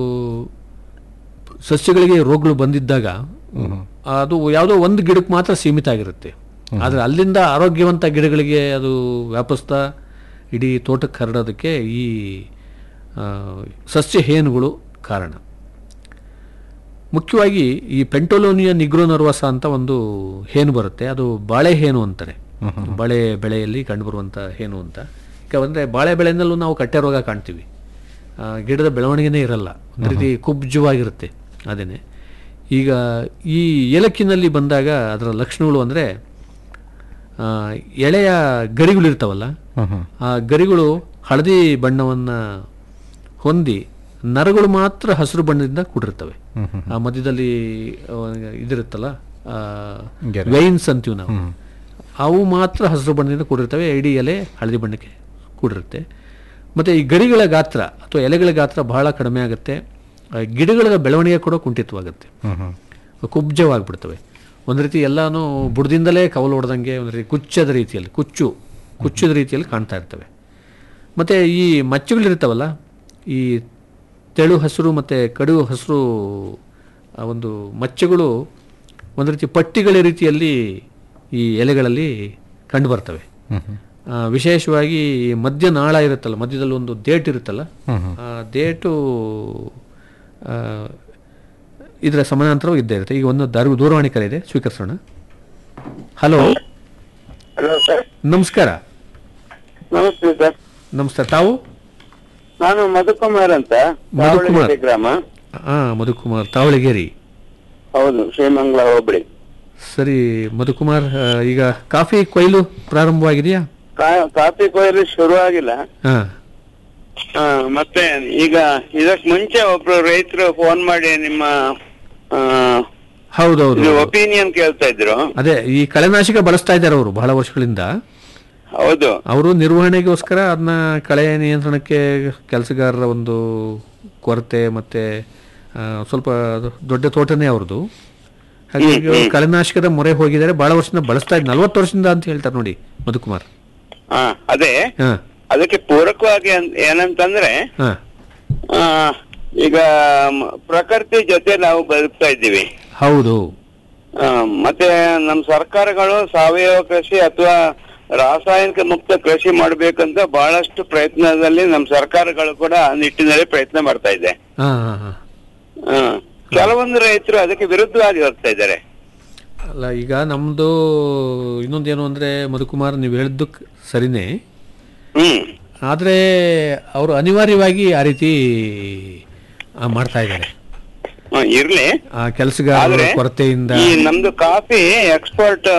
ಸಸ್ಯಗಳಿಗೆ ರೋಗಗಳು ಬಂದಿದ್ದಾಗ ಅದು ಯಾವುದೋ ಒಂದು ಗಿಡಕ್ಕೆ ಮಾತ್ರ ಸೀಮಿತ ಆಗಿರುತ್ತೆ ಆದರೆ ಅಲ್ಲಿಂದ ಆರೋಗ್ಯವಂತ ಗಿಡಗಳಿಗೆ ಅದು ವ್ಯಾಪಿಸ್ತಾ ಇಡೀ ತೋಟಕ್ಕೆ ಹರಡೋದಕ್ಕೆ ಈ ಆ, ಸಸ್ಯ ಹೇನುಗಳು ಕಾರಣ ಮುಖ್ಯವಾಗಿ ಈ ಪೆಂಟೋಲೋನಿಯಾ ನಿಗ್ರೋನರ್ವಸ ಅಂತ ಒಂದು ಹೇನು ಬರುತ್ತೆ ಅದು ಬಾಳೆ ಹೇನು ಅಂತಾರೆ ಬಾಳೆ ಬೆಳೆಯಲ್ಲಿ ಕಂಡುಬರುವಂಥ ಹೇನು ಅಂತ ಈಗ ಅಂದರೆ ಬಾಳೆ ಬೆಳೆನಲ್ಲೂ ನಾವು ಕಟ್ಟೆ ರೋಗ ಕಾಣ್ತೀವಿ ಆ, ಗಿಡದ ಬೆಳವಣಿಗೆನೇ ಇರಲ್ಲ ಒಂದು ರೀತಿ ಕುಬ್ಜವಾಗಿರುತ್ತೆ ಅದೇನೆ ಈಗ ಈ ಏಲಕ್ಕಿನಲ್ಲಿ ಬಂದಾಗ ಅದರ ಲಕ್ಷಣಗಳು ಅಂದರೆ ಎಳೆಯ ಗರಿಗಳಿರ್ತಾವಲ್ಲ ಆ ಗರಿಗಳು ಹಳದಿ ಬಣ್ಣವನ್ನು ಹೊಂದಿ ನರಗಳು ಮಾತ್ರ ಹಸಿರು ಬಣ್ಣದಿಂದ ಕೂಡಿರ್ತವೆ ಆ ಮಧ್ಯದಲ್ಲಿ ಆ, ಇದಿರುತ್ತಲ್ಲ ಗೆರೆ. ವೈನ್ಸ್ ಅಂತೀವಿ ನಾವು ಅವು ಮಾತ್ರ ಹಸಿರು ಬಣ್ಣದಿಂದ ಕೂಡಿರ್ತವೆ ಇಡೀ ಎಲೆ ಹಳದಿ ಬಣ್ಣಕ್ಕೆ ಕೂಡಿರುತ್ತೆ ಮತ್ತು ಈ ಗರಿಗಳ ಗಾತ್ರ ಅಥವಾ ಎಲೆಗಳ ಗಾತ್ರ ಬಹಳ ಕಡಿಮೆ ಆಗುತ್ತೆ ಆ, ಗಿಡಗಳ ಬೆಳವಣಿಗೆ ಕೂಡ ಕುಂಠಿತವಾಗುತ್ತೆ ಹ್ಮ್ ಹ್ಮ್ ಕುಬ್ಜವಾಗಿಬಿಡ್ತವೆ ಒಂದು ರೀತಿ ಎಲ್ಲಾನು ಬುಡದಿಂದಲೇ ಕವಲು ಹೊಡೆದಂಗೆ ಒಂದು ರೀತಿ ಕುಚ್ಚದ ರೀತಿಯಲ್ಲಿ ಕುಚ್ಚು ಕುಚ್ಚದ ರೀತಿಯಲ್ಲಿ ಕಾಣ್ತಾ ಇರ್ತವೆ ಮತ್ತು ಈ ಮಚ್ಚುಗಳಿರ್ತಾವಲ್ಲ ಈ ತೆಳು ಹಸಿರು ಮತ್ತು ಕಡು ಹಸಿರು ಆ ಒಂದು ಮಚ್ಚೆಗಳು ಒಂದು ರೀತಿ ಪಟ್ಟಿಗಳ ರೀತಿಯಲ್ಲಿ ಈ ಎಲೆಗಳಲ್ಲಿ ಕಂಡುಬರ್ತವೆ ಆ, ವಿಶೇಷವಾಗಿ ಈ ಮಧ್ಯ ನಾಳ ಇರುತ್ತಲ್ಲ ಮಧ್ಯದಲ್ಲಿ ಒಂದು ದೇಟ್ ಇರುತ್ತಲ್ಲ ಆ ದೇಟು ಆ, ಇದರ ಸಮಾನಾಂತರವೂ ಇದ್ದೇ ಇರುತ್ತೆ ಈಗ ಒಂದು ದಾರು ದೂರವಾಣಿ ಕರೆ ಇದೆ ಸ್ವೀಕರಿಸೋಣ ಹಲೋ ಹಲೋ ಸರ್ ನಮಸ್ಕಾರ ನಮಸ್ತೆ ಸರ್ ನಮಸ್ಕಾರ ತಾವು ನಾನು ಮಧುಕುಮಾರ್ ಅಂತ ಮಧುಕುಮಾರ್. ದಾವಣಗೆರೆ ಗ್ರಾಮ ಹಾಂ ಮಧುಕುಮಾರ್ ತಾವಳಗೇರಿ ಹೌದು ಶ್ರೀಮಂಗಲ ಹೋಬಳಿ ಸರಿ ಮಧುಕುಮಾರ್ ಆ, ಈಗ ಕಾಫಿ ಕೊಯ್ಲು ಪ್ರಾರಂಭವಾಗಿದೆಯಾ ಕಾ- ಕಾಫಿ ಕೊಯ್ಲು ಶುರು ಆಗಿಲ್ಲ ಹಾಂ ಆ, ಮತ್ತೆ ಈಗ ಇದಕ್ ಮುಂಚೆ ಒಬ್ರು ರೈತರು ಫೋನ್ ಮಾಡಿ ನಿಮ್ಮ ಹೌದೌದು ಒಪಿನಿಯನ್ ಕೇಳ್ತಾ ಇದ್ರು ಅದೇ ಈ ಕಳೆನಾಶಕ ಬಳಸ್ತಾ ಇದ್ದಾರೆ ಅವರು ಬಹಳ ವರ್ಷಗಳಿಂದ ಹೌದು ಅವರು ನಿರ್ವಹಣೆಗೋಸ್ಕರ ಅದನ್ನ ಕಳೆ ನಿಯಂತ್ರಣಕ್ಕೆ ಕೆಲಸಗಾರರ ಒಂದು ಕೊರತೆ ಮತ್ತೆ ಆ, ಸ್ವಲ್ಪ ದೊಡ್ಡ ತೋಟನೇ ಅವ್ರದ್ದು ಹಾಗಾಗಿ ಅವ್ರು ಕಳೆನಾಶಕದ ಮೊರೆ ಹೋಗಿದ್ದಾರೆ ಬಹಳ ವರ್ಷದಿಂದ ಬಳಸ್ತಾ ಇದ್ದಾರೆ ನಲ್ವತ್ತು ವರ್ಷದಿಂದ ಅಂತ ಹೇಳ್ತಾರೆ ನೋಡಿ ಮಧುಕುಮಾರ್ ಹಾ ಅದೇ ಹಾ ಅದಕ್ಕೆ ಪೂರಕವಾಗಿ ಅನ್- ಏನಂತಂದ್ರೆ ಹಾ ಆ, ಈಗ ಮ- ಪ್ರಕೃತಿ ಜೊತೆ ನಾವು ಬದುಕ್ತಾ ಇದ್ದೀವಿ ಹೌದು ಆ, ಮತ್ತೆ ನಮ್ಮ ಸರ್ಕಾರಗಳು ಸಾವಯವ ಕೃಷಿ ಅಥವಾ ರಾಸಾಯನಿಕ ಮುಕ್ತ ಕೃಷಿ ಮಾಡ್ಬೇಕಂತ ಬಹಳಷ್ಟು ಪ್ರಯತ್ನದಲ್ಲಿ ನಮ್ಮ ಸರ್ಕಾರಗಳು ಕೂಡ ಆ ನಿಟ್ಟಿನಲ್ಲಿ ಪ್ರಯತ್ನ ಮಾಡ್ತಾ ಇದೆ ಹಾ ಹಾ ಹಾ ಆ, ಕೆಲವೊಂದು ರೈತರು ಅದಕ್ಕೆ ವಿರುದ್ಧವಾಗಿ ಹೋಗ್ತಾ ಇದ್ದಾರೆ ಅಲ್ಲ ಈಗ ನಮ್ಮದು ಇನ್ನೊಂದೇನು ಅಂದರೆ ಮಧುಕುಮಾರ್ ನೀವು ಹೇಳಿದ್ದು ಸರಿನೇ ಹ್ಮ್ ಆದರೆ ಅವರು ಅನಿವಾರ್ಯವಾಗಿ ಆ ರೀತಿ ಆ, ಮಾಡ್ತಾ ಇದ್ದಾರೆ ಆ, ಇರ್ಲಿ ಆ ಕೆಲಸಗಾರರ ಆದ್ರೆ ಕೊರತೆಯಿಂದ ಈ ನಮ್ದು ಕಾಫಿ ಎಕ್ಸ್ಪೋರ್ಟ್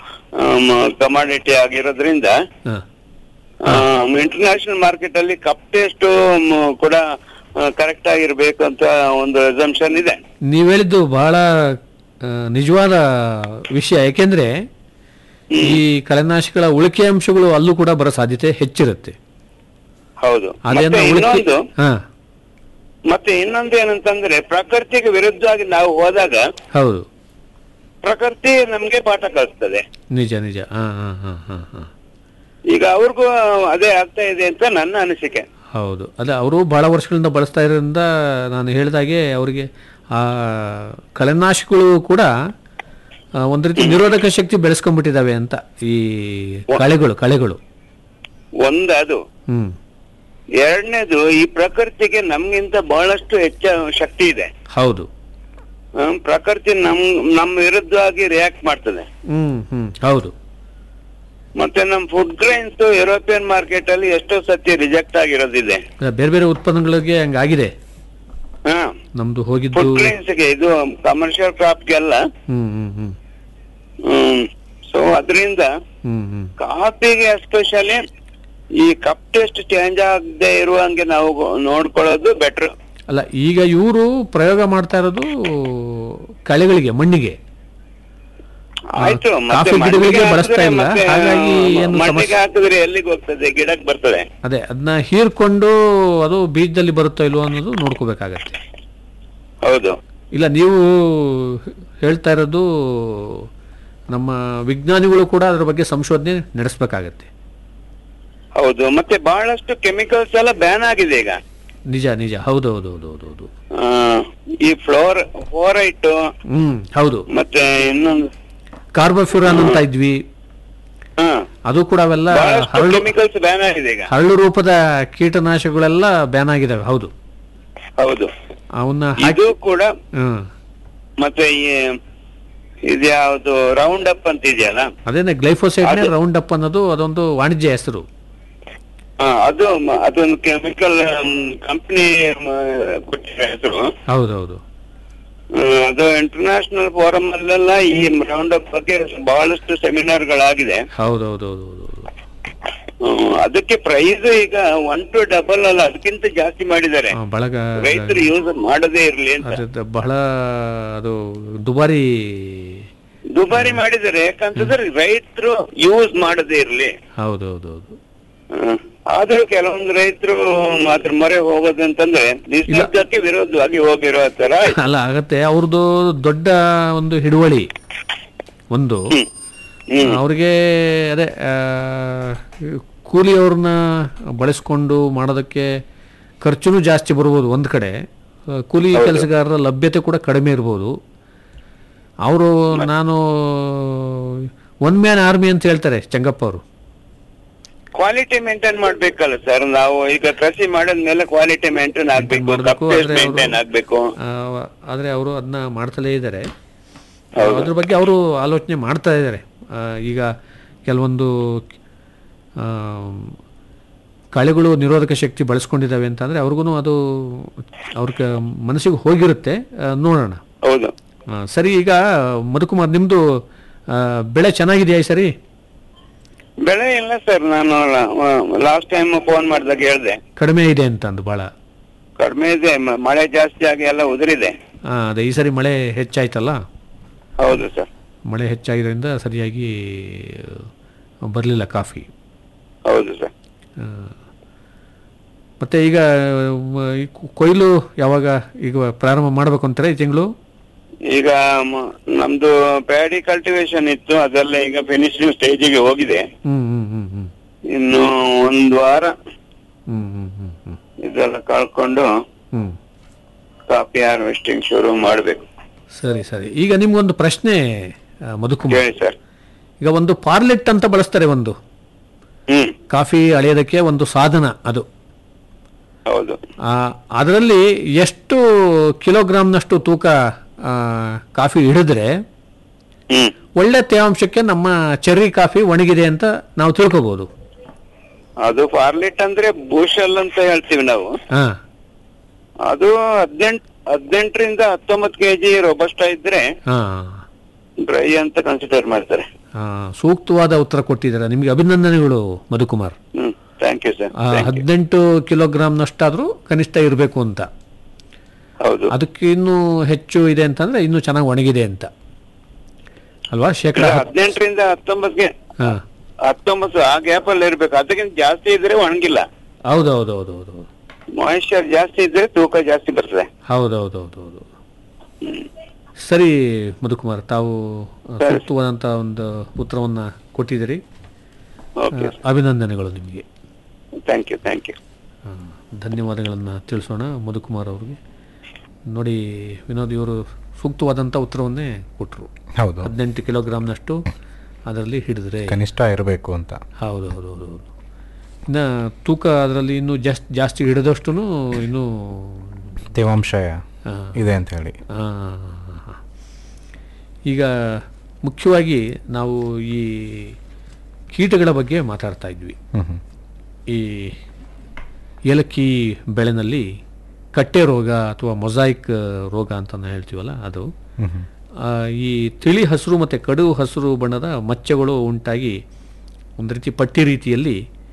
ಕಮಾಡಿಟಿ ಆಗಿರೋದ್ರಿಂದ ಹಾ, ಇಂಟರ್ನ್ಯಾಷನಲ್ ಮಾರ್ಕೆಟ್ ಅಲ್ಲಿ ಕಪ್ ಟೇಸ್ಟ್ ಕೂಡ ಕರೆಕ್ಟ್ ಆಗಿರ್ಬೇಕು ಅಂತ ಒಂದು ರೆಸಂಪ್ಷನ್ ಇದೆ ನೀವು ಹೇಳಿದ್ದು ಬಹಳ ಆ, ನಿಜವಾದ ವಿಷಯ ಯಾಕೆಂದ್ರೆ ಈ ಕಳೆನಾಶಕಗಳ ಉಳಿಕೆ ಅಂಶಗಳು ಅಲ್ಲೂ ಕೂಡ ಬರೋ ಸಾಧ್ಯತೆ ಹೆಚ್ಚಿರುತ್ತೆ ಹೌದು ಅದೇನೋ ಮತ್ತೆ ಉಳಿಕೆ ಇನ್ನೊಂದು ಹಾ ಮತ್ತೆ ಇನ್ನೊಂದು ಏನಂತಂದ್ರೆ ಪ್ರಕೃತಿಗೆ ವಿರುದ್ಧವಾಗಿ ನಾವು ಹೋದಾಗ ಹೌದು ಪ್ರಕೃತಿ ನಮ್ಗೆ ಪಾಠ ಕಲಿಸ್ತದೆ ನಿಜ ನಿಜ ಹಾ ಹಾ ಹಾ ಹಾ ಹಾ ಈಗ ಅವ್ರಿಗೂ ಅದೇ ಆಗ್ತಾ ಇದೆ ಅಂತ ನನ್ನ ಅನಿಸಿಕೆ ಹೌದು ಅದೇ ಅವರು ಬಹಳ ವರ್ಷಗಳಿಂದ ಬಳಸ್ತಾ ಇರೋದ್ರಿಂದ ನಾನು ಹೇಳಿದಾಗೆ ಅವರಿಗೆ ಆ ಕಳೆನಾಶಕಗಳು ಕೂಡ ಆ, ಒಂದು ರೀತಿ ನಿರೋಧಕ ಶಕ್ತಿ ಬೆಳೆಸ್ಕೊಂಡ್ಬಿಟ್ಟಿದ್ದಾವೆ ಅಂತ ಈ ಕಳೆಗಳು ಕಳೆಗಳು ಒಂದು ಅದು ಹ್ಮ್ ಎರಡನೇದು ಈ ಪ್ರಕೃತಿಗೆ ನಮ್ಗಿಂತ ಬಹಳಷ್ಟು ಹೆಚ್ಚ ಶಕ್ತಿ ಇದೆ ಹೌದು ಹ್ಮ್, ಪ್ರಕೃತಿ ನಮ್ ನಮ್ಮ ವಿರುದ್ಧವಾಗಿ ರಿಯಾಕ್ಟ್ ಮಾಡ್ತದೆ ಹ್ಮ್ ಹ್ಮ್ ಹೌದು ಮತ್ತೆ ನಮ್ ಫುಡ್ ಗ್ರೈನ್ಸ್ ಯುರೋಪಿಯನ್ ಮಾರ್ಕೆಟ್ ಅಲ್ಲಿ ಎಷ್ಟೋ ಸತಿ ರಿಜೆಕ್ಟ್ ಆಗಿರೋದಿದೆ ಅದೇ ಬೇರೆ ಬೇರೆ ಉತ್ಪನ್ನಗಳಿಗೆ ಹಂಗಾಗಿದೆ ಹಾ ನಮ್ದು ಹೋಗಿದ್ದು ಫುಡ್ ಗ್ರೈನ್ಸ್ ಗೆ ಇದು ಕಮರ್ಷಿಯಲ್ ಕ್ರಾಪ್ ಗೆಲ್ಲ ಹ್ಮ್ ಹ್ಮ್ ಹ್ಮ್ ಹ್ಮ್ ಸೊ ಅದರಿಂದ ಹ್ಮ್ ಹ್ಮ್ ಕಾಫಿಗೆ ಎಸ್ಪೆಷಲಿ ಈ ಕಪ್ ಟೇಸ್ಟ್ ಚೇಂಜ್ ಆಗದೆ ಇರುವಂಗೆ ನಾವು ನೋಡ್ಕೊಳ್ಳೋದು ಬೆಟರ್ ಅಲ್ಲ ಈಗ ಇವರು ಪ್ರಯೋಗ ಮಾಡ್ತಾ ಇರೋದು ಕಳೆಗಳಿಗೆ ಮಣ್ಣಿಗೆ ಆಯ್ತು ಮತ್ತೆ ಕಾಫಿ ಗಿಡಗಳಿಗೆ ಮಣ್ಣಿಗೆ ಬಳಸ್ತಾ ಇಲ್ಲ, ಹಾಕಿದ್ರೆ ಮತ್ತೆ, ಹಾಗಾಗಿ ಆ, ಏನು ಮಣ್ಣಿಗೆ ಸಮಸ್ಯೆ- ಹಾಕಿದ್ರೆ ಎಲ್ಲಿಗೆ ಹೋಗ್ತದೆ ಗಿಡಕ್ಕೆ ಬರ್ತದೆ ಅದೇ ಅದನ್ನ ಹೀರ್ಕೊಂಡು ಅದು ಬೀಜದಲ್ಲಿ ಬರುತ್ತೋ ಇಲ್ವೋ ಅನ್ನೋದು ನೋಡ್ಕೋಬೇಕಾಗತ್ತೆ ಹೌದು ಇಲ್ಲ ನೀವು ಹೇಳ್ತಾ ಇರೋದು ನಮ್ಮ ವಿಜ್ಞಾನಿಗಳು ಕೂಡ ಅದರ ಬಗ್ಗೆ ಸಂಶೋಧನೆ ನಡೆಸಬೇಕಾಗತ್ತೆ ಹೌದು ಮತ್ತೆ ಬಹಳಷ್ಟು ಕೆಮಿಕಲ್ಸ್ ಎಲ್ಲ ಬ್ಯಾನ್ ಆಗಿದೆ ಈಗ ನಿಜ ನಿಜ ಹೌದು ಹೌದು ಹೌದು ಹೌದು ಹೌದು ಆ, ಈ ಫ್ಲೋರ್ ಫ್ಲೋರೈಟ್ ಹ್ಮ್ ಹೌದು ಮತ್ತೆ ಇನ್ನೊಂದು ಕಾರ್ಬೋಫ್ಯೂರಾನ್ ಅಂತ ಇದ್ವಿ ಹಾ ಅದು ಕೂಡ ಅವೆಲ್ಲ ಬಹಳಷ್ಟು ಹರಳು ಕೆಮಿಕಲ್ಸ್ ಬ್ಯಾನ್ ಆಗಿದೆ ಈಗ ಹರಳು ರೂಪದ ಕೀಟನಾಶಕಗಳೆಲ್ಲ ಬ್ಯಾನ್ ಆಗಿದಾವೆ ಹೌದು ಹೌದು ಅವನ್ನ ಇದು ಹಾಕಿ ಕೂಡ ಹ್ಮ್ ಮತ್ತೆ ಈ ಇದ್ಯಾವುದು ರೌಂಡ್ ಅಪ್ ಅಂತ ಇದೆಯಲ್ಲ ಅದೇನೆ ಗ್ಲೈಫೋಸೈಡ್ ಅದು- ರೌಂಡ್ ಅಪ್ ಅನ್ನೋದು ಅದೊಂದು ವಾಣಿಜ್ಯ ಹೆಸರು ಆ, ಅದು ಮ- ಅದೊಂದು ಕೆಮಿಕಲ್ ಕಂಪನಿ ಕೊಟ್ಟಿರೋ ಹೆಸರು ಹೌದೌದು ಆ, ಅದು ಇಂಟರ್ನ್ಯಾಷನಲ್ ಫೋರಂ ಅಲ್ಲೆಲ್ಲ ಈ ರೌಂಡ್ ಅಪ್ ಬಗ್ಗೆ ಬಹಳಷ್ಟು ಸೆಮಿನಾರ್ ಗಳಾಗಿದೆ ಹೌದೌದೌದು ಹೌದು ಹ್ಮ್, ಅದಕ್ಕೆ ಪ್ರೈಸ್ ಈಗ ಒನ್ ಟು ಡಬಲ್ ಅಲ್ಲ ಅದಕ್ಕಿಂತ ಜಾಸ್ತಿ ಮಾಡಿದ್ದಾರೆ ಆ, ಬಳಗ ರೈತರು ಯೂಸ್ ಮಾಡದೇ ಇರ್ಲಿ ಅಂತ ಅದು ಬಹಳ ಅದು ದುಬಾರಿ ದುಬಾರಿ ಮಾಡಿದ್ದಾರೆ ಯಾಕಂತಂದ್ರೆ ರೈತರು ಯೂಸ್ ಮಾಡದೇ ಇರ್ಲಿ ಹೌದೌದೌದು ಹ್ಮ್. ಆದ್ರೂ ಕೆಲವೊಂದು ರೈತರು ಅದ್ರ ಮೊರೆ ಹೋಗೋದಂತಂದ್ರೆ ನಿಸರ್ಗಕ್ಕೆ ವಿರೋಧವಾಗಿ ಹೋಗಿರೋ ತರ ಆಯ್ತು. ಅಲ್ಲ ಆಗತ್ತೆ ಅವ್ರದ್ದು ದೊಡ್ಡ ಒಂದು ಹಿಡುವಳಿ ಒಂದು ಹ್ಮ್. ಅವ್ರಿಗೆ ಅದೇ ಆ, ಕೂಲಿಯವ್ರನ್ನ ಬಳಸ್ಕೊಂಡು ಮಾಡೋದಕ್ಕೆ ಖರ್ಚುನೂ ಜಾಸ್ತಿ ಬರ್ಬೋದು ಒಂದು ಕಡೆ ಆ, ಕೂಲಿ ಕೆಲಸಗಾರರ ಲಭ್ಯತೆ ಕೂಡ ಕಡಿಮೆ ಇರ್ಬೋದು ಅವರು ನಾನು ಒನ್ ಮ್ಯಾನ್ ಆರ್ಮಿ ಅಂತ ಹೇಳ್ತಾರೆ ಚಂಗಪ್ಪ ಅವರು ಕ್ವಾಲಿಟಿ ಮೇಂಟೈನ್ ಮಾಡ್ಬೇಕಲ್ಲ ಸರ್ ನಾವು ಈಗ ಕೃಷಿ ಮಾಡಿದ್ಮೇಲೆ ಕ್ವಾಲಿಟಿ ಮೇಂಟೈನ್ ಆಗ್ಬೇಕು ಮಾಡ್ಬೇಕು, ಆದ್ರೆ ಮೇಂಟೈನ್ ಅವ್ರು- ಆಗ್ಬೇಕು ಆ, ಆದರೆ ಅವರು ಅದನ್ನ ಮಾಡ್ತಲೇ ಇದ್ದಾರೆ ಹೌದು. ಅದ್ರ ಬಗ್ಗೆ ಅವರು ಆಲೋಚನೆ ಮಾಡ್ತಾ ಇದ್ದಾರೆ ಆ, ಈಗ ಕೆಲವೊಂದು ಆ, ಕಳೆಗಳು ನಿರೋಧಕ ಶಕ್ತಿ ಬಳಸ್ಕೊಂಡಿದ್ದಾವೆ ಅಂತಂದರೆ ಅವ್ರಿಗೂ ಅದು ಅವ್ರ ಕ- ಮನಸ್ಸಿಗೆ ಹೋಗಿರುತ್ತೆ ಆ, ನೋಡೋಣ ಹೌದು ಆ, ಸರಿ ಈಗ ಮಧುಕುಮಾರ್ ನಿಮ್ಮದು ಬೆಳೆ ಚೆನ್ನಾಗಿದೆಯಾ ಈ ಸರಿ ಬೆಳೆ ಇಲ್ಲ ಸರ್ ನಾನು ಲಾಸ್ಟ್ ಟೈಮ್ ಫೋನ್ ಮಾಡಿದಾಗ ಹೇಳ್ದೆ ಕಡಿಮೆ ಇದೆ ಅಂತ ಅಂದು ಭಾಳ ಕಡಿಮೆ ಇದೆ ಮ- ಮಳೆ ಜಾಸ್ತಿ ಆಗಿ ಎಲ್ಲ ಉದುರಿದೆ ಅದೇ ಈ ಸರಿ ಮಳೆ ಹೆಚ್ಚಾಯ್ತಲ್ಲ ಹೌದು ಸರ್ ಮಳೆ ಹೆಚ್ಚಾಗಿದ್ದರಿಂದ ಸರಿಯಾಗಿ ಬರಲಿಲ್ಲ ಕಾಫಿ ಹೌದು ಸರ್ ಆ, ಮತ್ತೆ ಈಗ ಮ, ಈ ಕು- ಕೊಯ್ಲು ಯಾವಾಗ ಈಗ ಪ್ರಾರಂಭ ಮಾಡಬೇಕು ಅಂತಾರೆ ಈ ತಿಂಗಳು ಈಗ ಮ- ನಮ್ದು ಪ್ಯಾಡಿ ಕಲ್ಟಿವೇಶನ್ ಇತ್ತು ಅದೆಲ್ಲ ಈಗ ಫಿನಿಶಿಂಗ್ ಸ್ಟೇಜಿಗೆ ಹೋಗಿದೆ ಹ್ಮ್ ಹ್ಮ್ ಹ್ಮ್ ಹ್ಮ್ ಇನ್ನು ಒಂದ್ ವಾರ ಹ್ಮ್ ಹ್ಮ್ ಹ್ಮ್ ಹ್ಮ್ ಇದೆಲ್ಲ ಕಳ್ಕೊಂಡು ಹ್ಮ್ ಕಾಫಿ ಹಾರ್ವೆಸ್ಟಿಂಗ್ ಶುರು ಮಾಡ್ಬೇಕು ಸರಿ ಸರಿ ಈಗ ನಿಮ್ಗೊಂದು ಪ್ರಶ್ನೆ ಆ, ಮಧುಕುಮಾರ್ ಹೇಳಿ ಸರ್ ಈಗ ಒಂದು ಪಾರ್ಲೆಟ್ ಅಂತ ಬಳಸ್ತಾರೆ ಒಂದು ಹ್ಮ್ ಕಾಫಿ ಅಳೆಯೋದಕ್ಕೆ ಒಂದು ಸಾಧನ ಅದು ಹೌದು ಆ, ಅದರಲ್ಲಿ ಎಷ್ಟು ಕಿಲೋಗ್ರಾಮ್ನಷ್ಟು ತೂಕ ಆ, ಕಾಫಿ ಹಿಡಿದ್ರೆ ಹ್ಮ್ ಒಳ್ಳೆ ತೇವಾಂಶಕ್ಕೆ ನಮ್ಮ ಚೆರ್ರಿ ಕಾಫಿ ಒಣಗಿದೆ ಅಂತ ನಾವು ತಿಳ್ಕೊಬಹುದು ಅದು ಫಾರ್ಲಿಟ್ ಅಂದ್ರೆ ಬೂಶಲ್ ಅಂತ ಹೇಳ್ತೀವಿ ನಾವು ಹಾ ಅದು ಹದಿನೆಂಟ್ ಹದಿನೆಂಟರಿಂದ ಹತ್ತೊಂಬತ್ತು ಕೆಜಿ ರೊಬಸ್ಟ ಇದ್ರೆ ಹಾ ಡ್ರೈ ಅಂತ ಕನ್ಸಿಡರ್ ಮಾಡ್ತಾರೆ ಆ, ಸೂಕ್ತವಾದ ಉತ್ತರ ಕೊಟ್ಟಿದ್ದಾರೆ ನಿಮಗೆ ಅಭಿನಂದನೆಗಳು ಮಧುಕುಮಾರ್ ಹ್ಮ್ ಥ್ಯಾಂಕ್ ಯು ಸರ್ ಆ, ಹದಿನೆಂಟು ಕಿಲೋಗ್ರಾಮ್ನಷ್ಟಾದ್ರೂ ಕನಿಷ್ಠ ಇರಬೇಕು ಅಂತ ಹೌದು ಅದಕ್ಕೆ ಇನ್ನೂ ಹೆಚ್ಚು ಇದೆ ಅಂತಂದ್ರೆ ಇನ್ನೂ ಚೆನ್ನಾಗಿ ಒಣಗಿದೆ ಅಂತ ಅಲ್ವಾ ಶೇಕಡ ಹದಿನೆಂಟರಿಂದ ಹತ್ತೊಂಬತ್ಗೆ ಹಾ ಹತ್ತೊಂಬತ್ತು ಆ ಗ್ಯಾಪ್ ಅಲ್ಲಿ ಇರ್ಬೇಕು ಅದಕ್ಕಿಂತ ಜಾಸ್ತಿ ಇದ್ರೆ ಒಣಗಿಲ್ಲ ಹೌದು ಹೌದು ಹೌದು ಹೌದು ಹೌದು ಮಾಯಿಶ್ಚರ್ ಜಾಸ್ತಿ ಇದ್ರೆ ತೂಕ ಜಾಸ್ತಿ ಬರ್ತದೆ ಹೌದು ಹೌದು ಹೌದು ಹೌದು ಸರಿ ಮಧುಕುಮಾರ್ ತಾವು ಸೂಕ್ತವಾದಂಥ ಒಂದು ಉತ್ತರವನ್ನ ಕೊಟ್ಟಿದ್ದೀರಿ ಓಕೆ ಆ, ಅಭಿನಂದನೆಗಳು ನಿಮಗೆ ಥ್ಯಾಂಕ್ ಯು ಥ್ಯಾಂಕ್ ಯು ಆ, ಧನ್ಯವಾದಗಳನ್ನು ತಿಳಿಸೋಣ ಮಧುಕುಮಾರ್ ಅವ್ರಿಗೆ ನೋಡಿ ವಿನೋದ್ ಇವರು ಸೂಕ್ತವಾದಂಥ ಉತ್ತರವನ್ನೇ ಕೊಟ್ಟರು ಹೌದು ಹದಿನೆಂಟು ಕಿಲೋಗ್ರಾಮ್ನಷ್ಟು ಅದರಲ್ಲಿ ಹಿಡಿದ್ರೆ ಕನಿಷ್ಠ ಇರಬೇಕು ಅಂತ ಹೌದು ಹೌದು ಹೌದು ಹೌದು ಇನ್ನು ತೂಕ ಅದರಲ್ಲಿ ಇನ್ನೂ ಜಾಸ್ತಿ ಜಾಸ್ತಿ ಹಿಡಿದಷ್ಟು ಇನ್ನೂ ತೇವಾಂಶ ಆ, ಇದೆ ಅಂತ ಹೇಳಿ ಆ, ಈಗ ಮುಖ್ಯವಾಗಿ ನಾವು ಈ ಕೀಟಗಳ ಬಗ್ಗೆ ಮಾತಾಡ್ತಾ ಇದ್ವಿ ಹ್ಮ್ ಹ್ಮ್ ಈ ಏಲಕ್ಕಿ ಬೆಳೆನಲ್ಲಿ ಕಟ್ಟೆ ರೋಗ ಅಥವಾ ಮೊಸಾಯಿಕ್ ರೋಗ ಅಂತ ನಾವು ಹೇಳ್ತೀವಲ್ಲ ಅದು ಹ್ಮ್ ಹ್ಮ್ ಆ, ಈ ತಿಳಿ ಹಸಿರು ಮತ್ತು ಕಡು ಹಸಿರು ಬಣ್ಣದ ಮಚ್ಚೆಗಳು ಉಂಟಾಗಿ ಒಂದು ರೀತಿ ಪಟ್ಟಿ ರೀತಿಯಲ್ಲಿ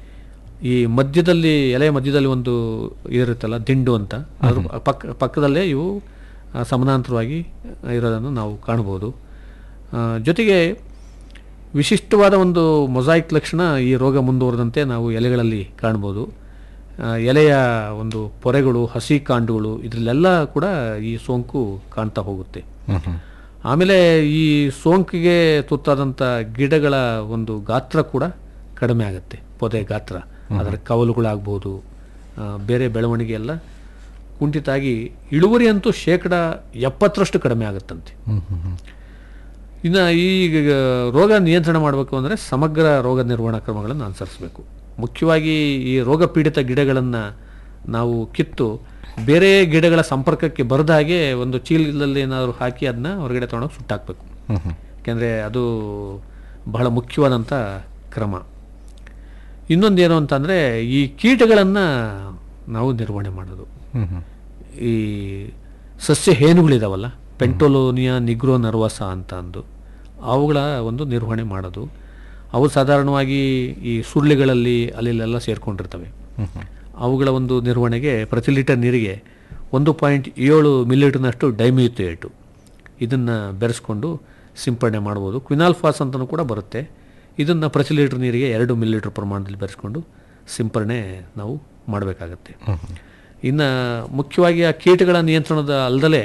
ಈ ಮಧ್ಯದಲ್ಲಿ ಎಲೆ ಮಧ್ಯದಲ್ಲಿ ಒಂದು ಇರುತ್ತಲ್ಲ ದಿಂಡು ಅಂತ ಅದ್ರ ಪಕ್ಕ ಪಕ್ಕದಲ್ಲೇ ಇವು ಆ, ಸಮಾನಾಂತರವಾಗಿ ಇರೋದನ್ನು ನಾವು ಕಾಣ್ಬೋದು ಆ, ಜೊತೆಗೆ ವಿಶಿಷ್ಟವಾದ ಒಂದು ಮೊಸಾಯಿಕ್ ಲಕ್ಷಣ ಈ ರೋಗ ಮುಂದುವರೆದಂತೆ ನಾವು ಎಲೆಗಳಲ್ಲಿ ಕಾಣ್ಬೋದು ಆ, ಎಲೆಯ ಒಂದು ಪೊರೆಗಳು ಹಸಿ ಕಾಂಡುಗಳು ಇದರಲ್ಲೆಲ್ಲ ಕೂಡ ಈ ಸೋಂಕು ಕಾಣ್ತಾ ಹೋಗುತ್ತೆ ಹ್ಮ್ ಹ್ಮ್ ಆಮೇಲೆ ಈ ಸೋಂಕಿಗೆ ತುತ್ತಾದಂಥ ಗಿಡಗಳ ಒಂದು ಗಾತ್ರ ಕೂಡ ಕಡಿಮೆ ಆಗುತ್ತೆ ಪೊದೆ ಗಾತ್ರ ಅದರ ಕವಲುಗಳಾಗ್ಬೋದು ಆ, ಬೇರೆ ಬೆಳವಣಿಗೆ ಎಲ್ಲ ಕುಂಠಿತಾಗಿ ಇಳುವರಿ ಅಂತೂ ಶೇಕಡ ಎಪ್ಪತ್ತರಷ್ಟು ಕಡಿಮೆ ಆಗುತ್ತಂತೆ ಹ್ಮ್ ಹ್ಮ್ ಹ್ಮ್ ಇನ್ನು ಈ ರೋಗ ನಿಯಂತ್ರಣ ಮಾಡಬೇಕು ಅಂದರೆ ಸಮಗ್ರ ರೋಗ ನಿರ್ವಹಣಾ ಕ್ರಮಗಳನ್ನು ಅನುಸರಿಸಬೇಕು ಮುಖ್ಯವಾಗಿ ಈ ರೋಗ ಪೀಡಿತ ಗಿಡಗಳನ್ನು ನಾವು ಕಿತ್ತು ಬೇರೆ ಗಿಡಗಳ ಸಂಪರ್ಕಕ್ಕೆ ಬರದ ಹಾಗೆ ಒಂದು ಚೀಲದಲ್ಲಿ ಏನಾದರೂ ಹಾಕಿ ಅದನ್ನ ಹೊರಗಡೆ ತೊಗೊಂಡೋಗಿ ಸುಟ್ಟಾಕಬೇಕು ಹ್ಮ್ ಹ್ಮ್ ಯಾಕೆಂದರೆ ಅದು ಬಹಳ ಮುಖ್ಯವಾದಂಥ ಕ್ರಮ ಇನ್ನೊಂದೇನು ಅಂತಂದರೆ ಈ ಕೀಟಗಳನ್ನು ನಾವು ನಿರ್ವಹಣೆ ಮಾಡೋದು ಹ್ಮ್ ಹ್ಮ್ ಈ ಸಸ್ಯ ಹೇನುಗಳಿದಾವಲ್ಲ ಪೆಂಟೋಲೋನಿಯಾ ನಿಗ್ರೋ ನರ್ವಸ ಅಂತ ಅಂದು ಅವುಗಳ ಒಂದು ನಿರ್ವಹಣೆ ಮಾಡೋದು ಅವು ಸಾಧಾರಣವಾಗಿ ಈ ಸುರುಳಿಗಳಲ್ಲಿ ಅಲ್ಲಿಲ್ಲೆಲ್ಲ ಸೇರ್ಕೊಂಡಿರ್ತವೆ ಅವುಗಳ ಒಂದು ನಿರ್ವಹಣೆಗೆ ಪ್ರತಿ ಲೀಟರ್ ನೀರಿಗೆ ಒಂದು ಪಾಯಿಂಟ್ ಏಳು ಮಿಲಿಲೀಟರ್ನಷ್ಟು ಡೈಮಿಥಿಯೇಟು ಇದನ್ನು ಬೆರೆಸ್ಕೊಂಡು ಸಿಂಪಡಣೆ ಮಾಡ್ಬೋದು ಕ್ವಿನಾಲ್ಫಾಸ್ ಅಂತಲೂ ಕೂಡ ಬರುತ್ತೆ ಇದನ್ನು ಪ್ರತಿ ಲೀಟರ್ ನೀರಿಗೆ ಎರಡು ಮಿಲಿಲೀಟರ್ ಪ್ರಮಾಣದಲ್ಲಿ ಬೆರೆಸ್ಕೊಂಡು ಸಿಂಪರಣೆ ನಾವು ಮಾಡಬೇಕಾಗತ್ತೆ ಇನ್ನು ಮುಖ್ಯವಾಗಿ ಆ ಕೀಟಗಳ ನಿಯಂತ್ರಣದ ಅಲ್ಲದೆ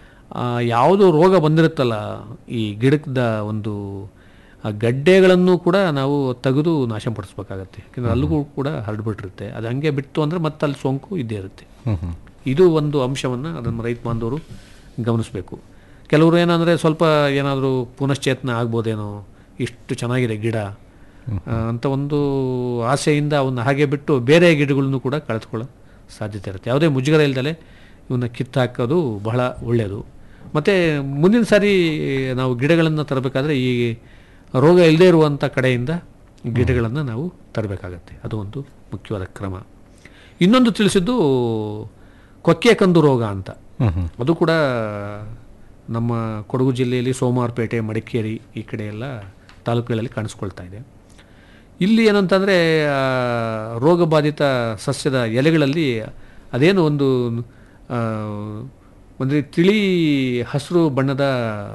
ಯಾವುದು ರೋಗ ಬಂದಿರುತ್ತಲ್ಲ ಈ ಗಿಡದ ಒಂದು ಆ ಗಡ್ಡೆಗಳನ್ನು ಕೂಡ ನಾವು ತೆಗೆದು ನಾಶಪಡಿಸ್ಬೇಕಾಗತ್ತೆ ಯಾಕಂದರೆ ಅಲ್ಲಿಗೂ ಕೂಡ ಹರಡ್ಬಿಟ್ಟಿರುತ್ತೆ ಅದು ಹಂಗೆ ಬಿಟ್ಟು ಅಂದರೆ ಮತ್ತೆ ಅಲ್ಲಿ ಸೋಂಕು ಇದ್ದೇ ಇರುತ್ತೆ ಹ್ಮ್ ಹ್ಮ್ ಇದು ಒಂದು ಅಂಶವನ್ನು ಅದನ್ನು ರೈತ ಬಾಂಧವರು ಗಮನಿಸಬೇಕು ಕೆಲವರು ಏನಂದರೆ ಸ್ವಲ್ಪ ಏನಾದರೂ ಪುನಶ್ಚೇತನ ಆಗ್ಬೋದೇನೋ ಇಷ್ಟು ಚೆನ್ನಾಗಿದೆ ಗಿಡ ಆ, ಅಂತ ಒಂದು ಆಸೆಯಿಂದ ಅವನ್ನ ಹಾಗೆ ಬಿಟ್ಟು ಬೇರೆ ಗಿಡಗಳನ್ನು ಕೂಡ ಕಳೆದುಕೊಳ್ಳೋ ಸಾಧ್ಯತೆ ಇರುತ್ತೆ ಯಾವುದೇ ಮುಜುಗರ ಇಲ್ದಲೆ ಇವನ್ನ ಕಿತ್ತು ಹಾಕೋದು ಬಹಳ ಒಳ್ಳೆಯದು ಮತ್ತು ಮುಂದಿನ ಸಾರಿ ನಾವು ಗಿಡಗಳನ್ನು ತರಬೇಕಾದ್ರೆ ಈ ರೋಗ ಇಲ್ಲದೇ ಇರುವಂಥ ಕಡೆಯಿಂದ ಗಿಡಗಳನ್ನು ನಾವು ತರಬೇಕಾಗತ್ತೆ ಅದು ಒಂದು ಮುಖ್ಯವಾದ ಕ್ರಮ ಇನ್ನೊಂದು ತಿಳಿಸಿದ್ದು ಕೊಕ್ಕೆ ಕಂದು ರೋಗ ಅಂತ ಅದು ಕೂಡ ನಮ್ಮ ಕೊಡಗು ಜಿಲ್ಲೆಯಲ್ಲಿ ಸೋಮವಾರಪೇಟೆ ಮಡಿಕೇರಿ ಈ ಕಡೆ ಎಲ್ಲ ತಾಲೂಕುಗಳಲ್ಲಿ ಕಾಣಿಸ್ಕೊಳ್ತಾ ಇದೆ ಇಲ್ಲಿ ಏನಂತಂದರೆ ರೋಗಬಾಧಿತ ಸಸ್ಯದ ಎಲೆಗಳಲ್ಲಿ ಅದೇನು ಒಂದು ಆ, ಒಂದು ರೀತಿ ತಿಳಿ ಹಸಿರು ಬಣ್ಣದ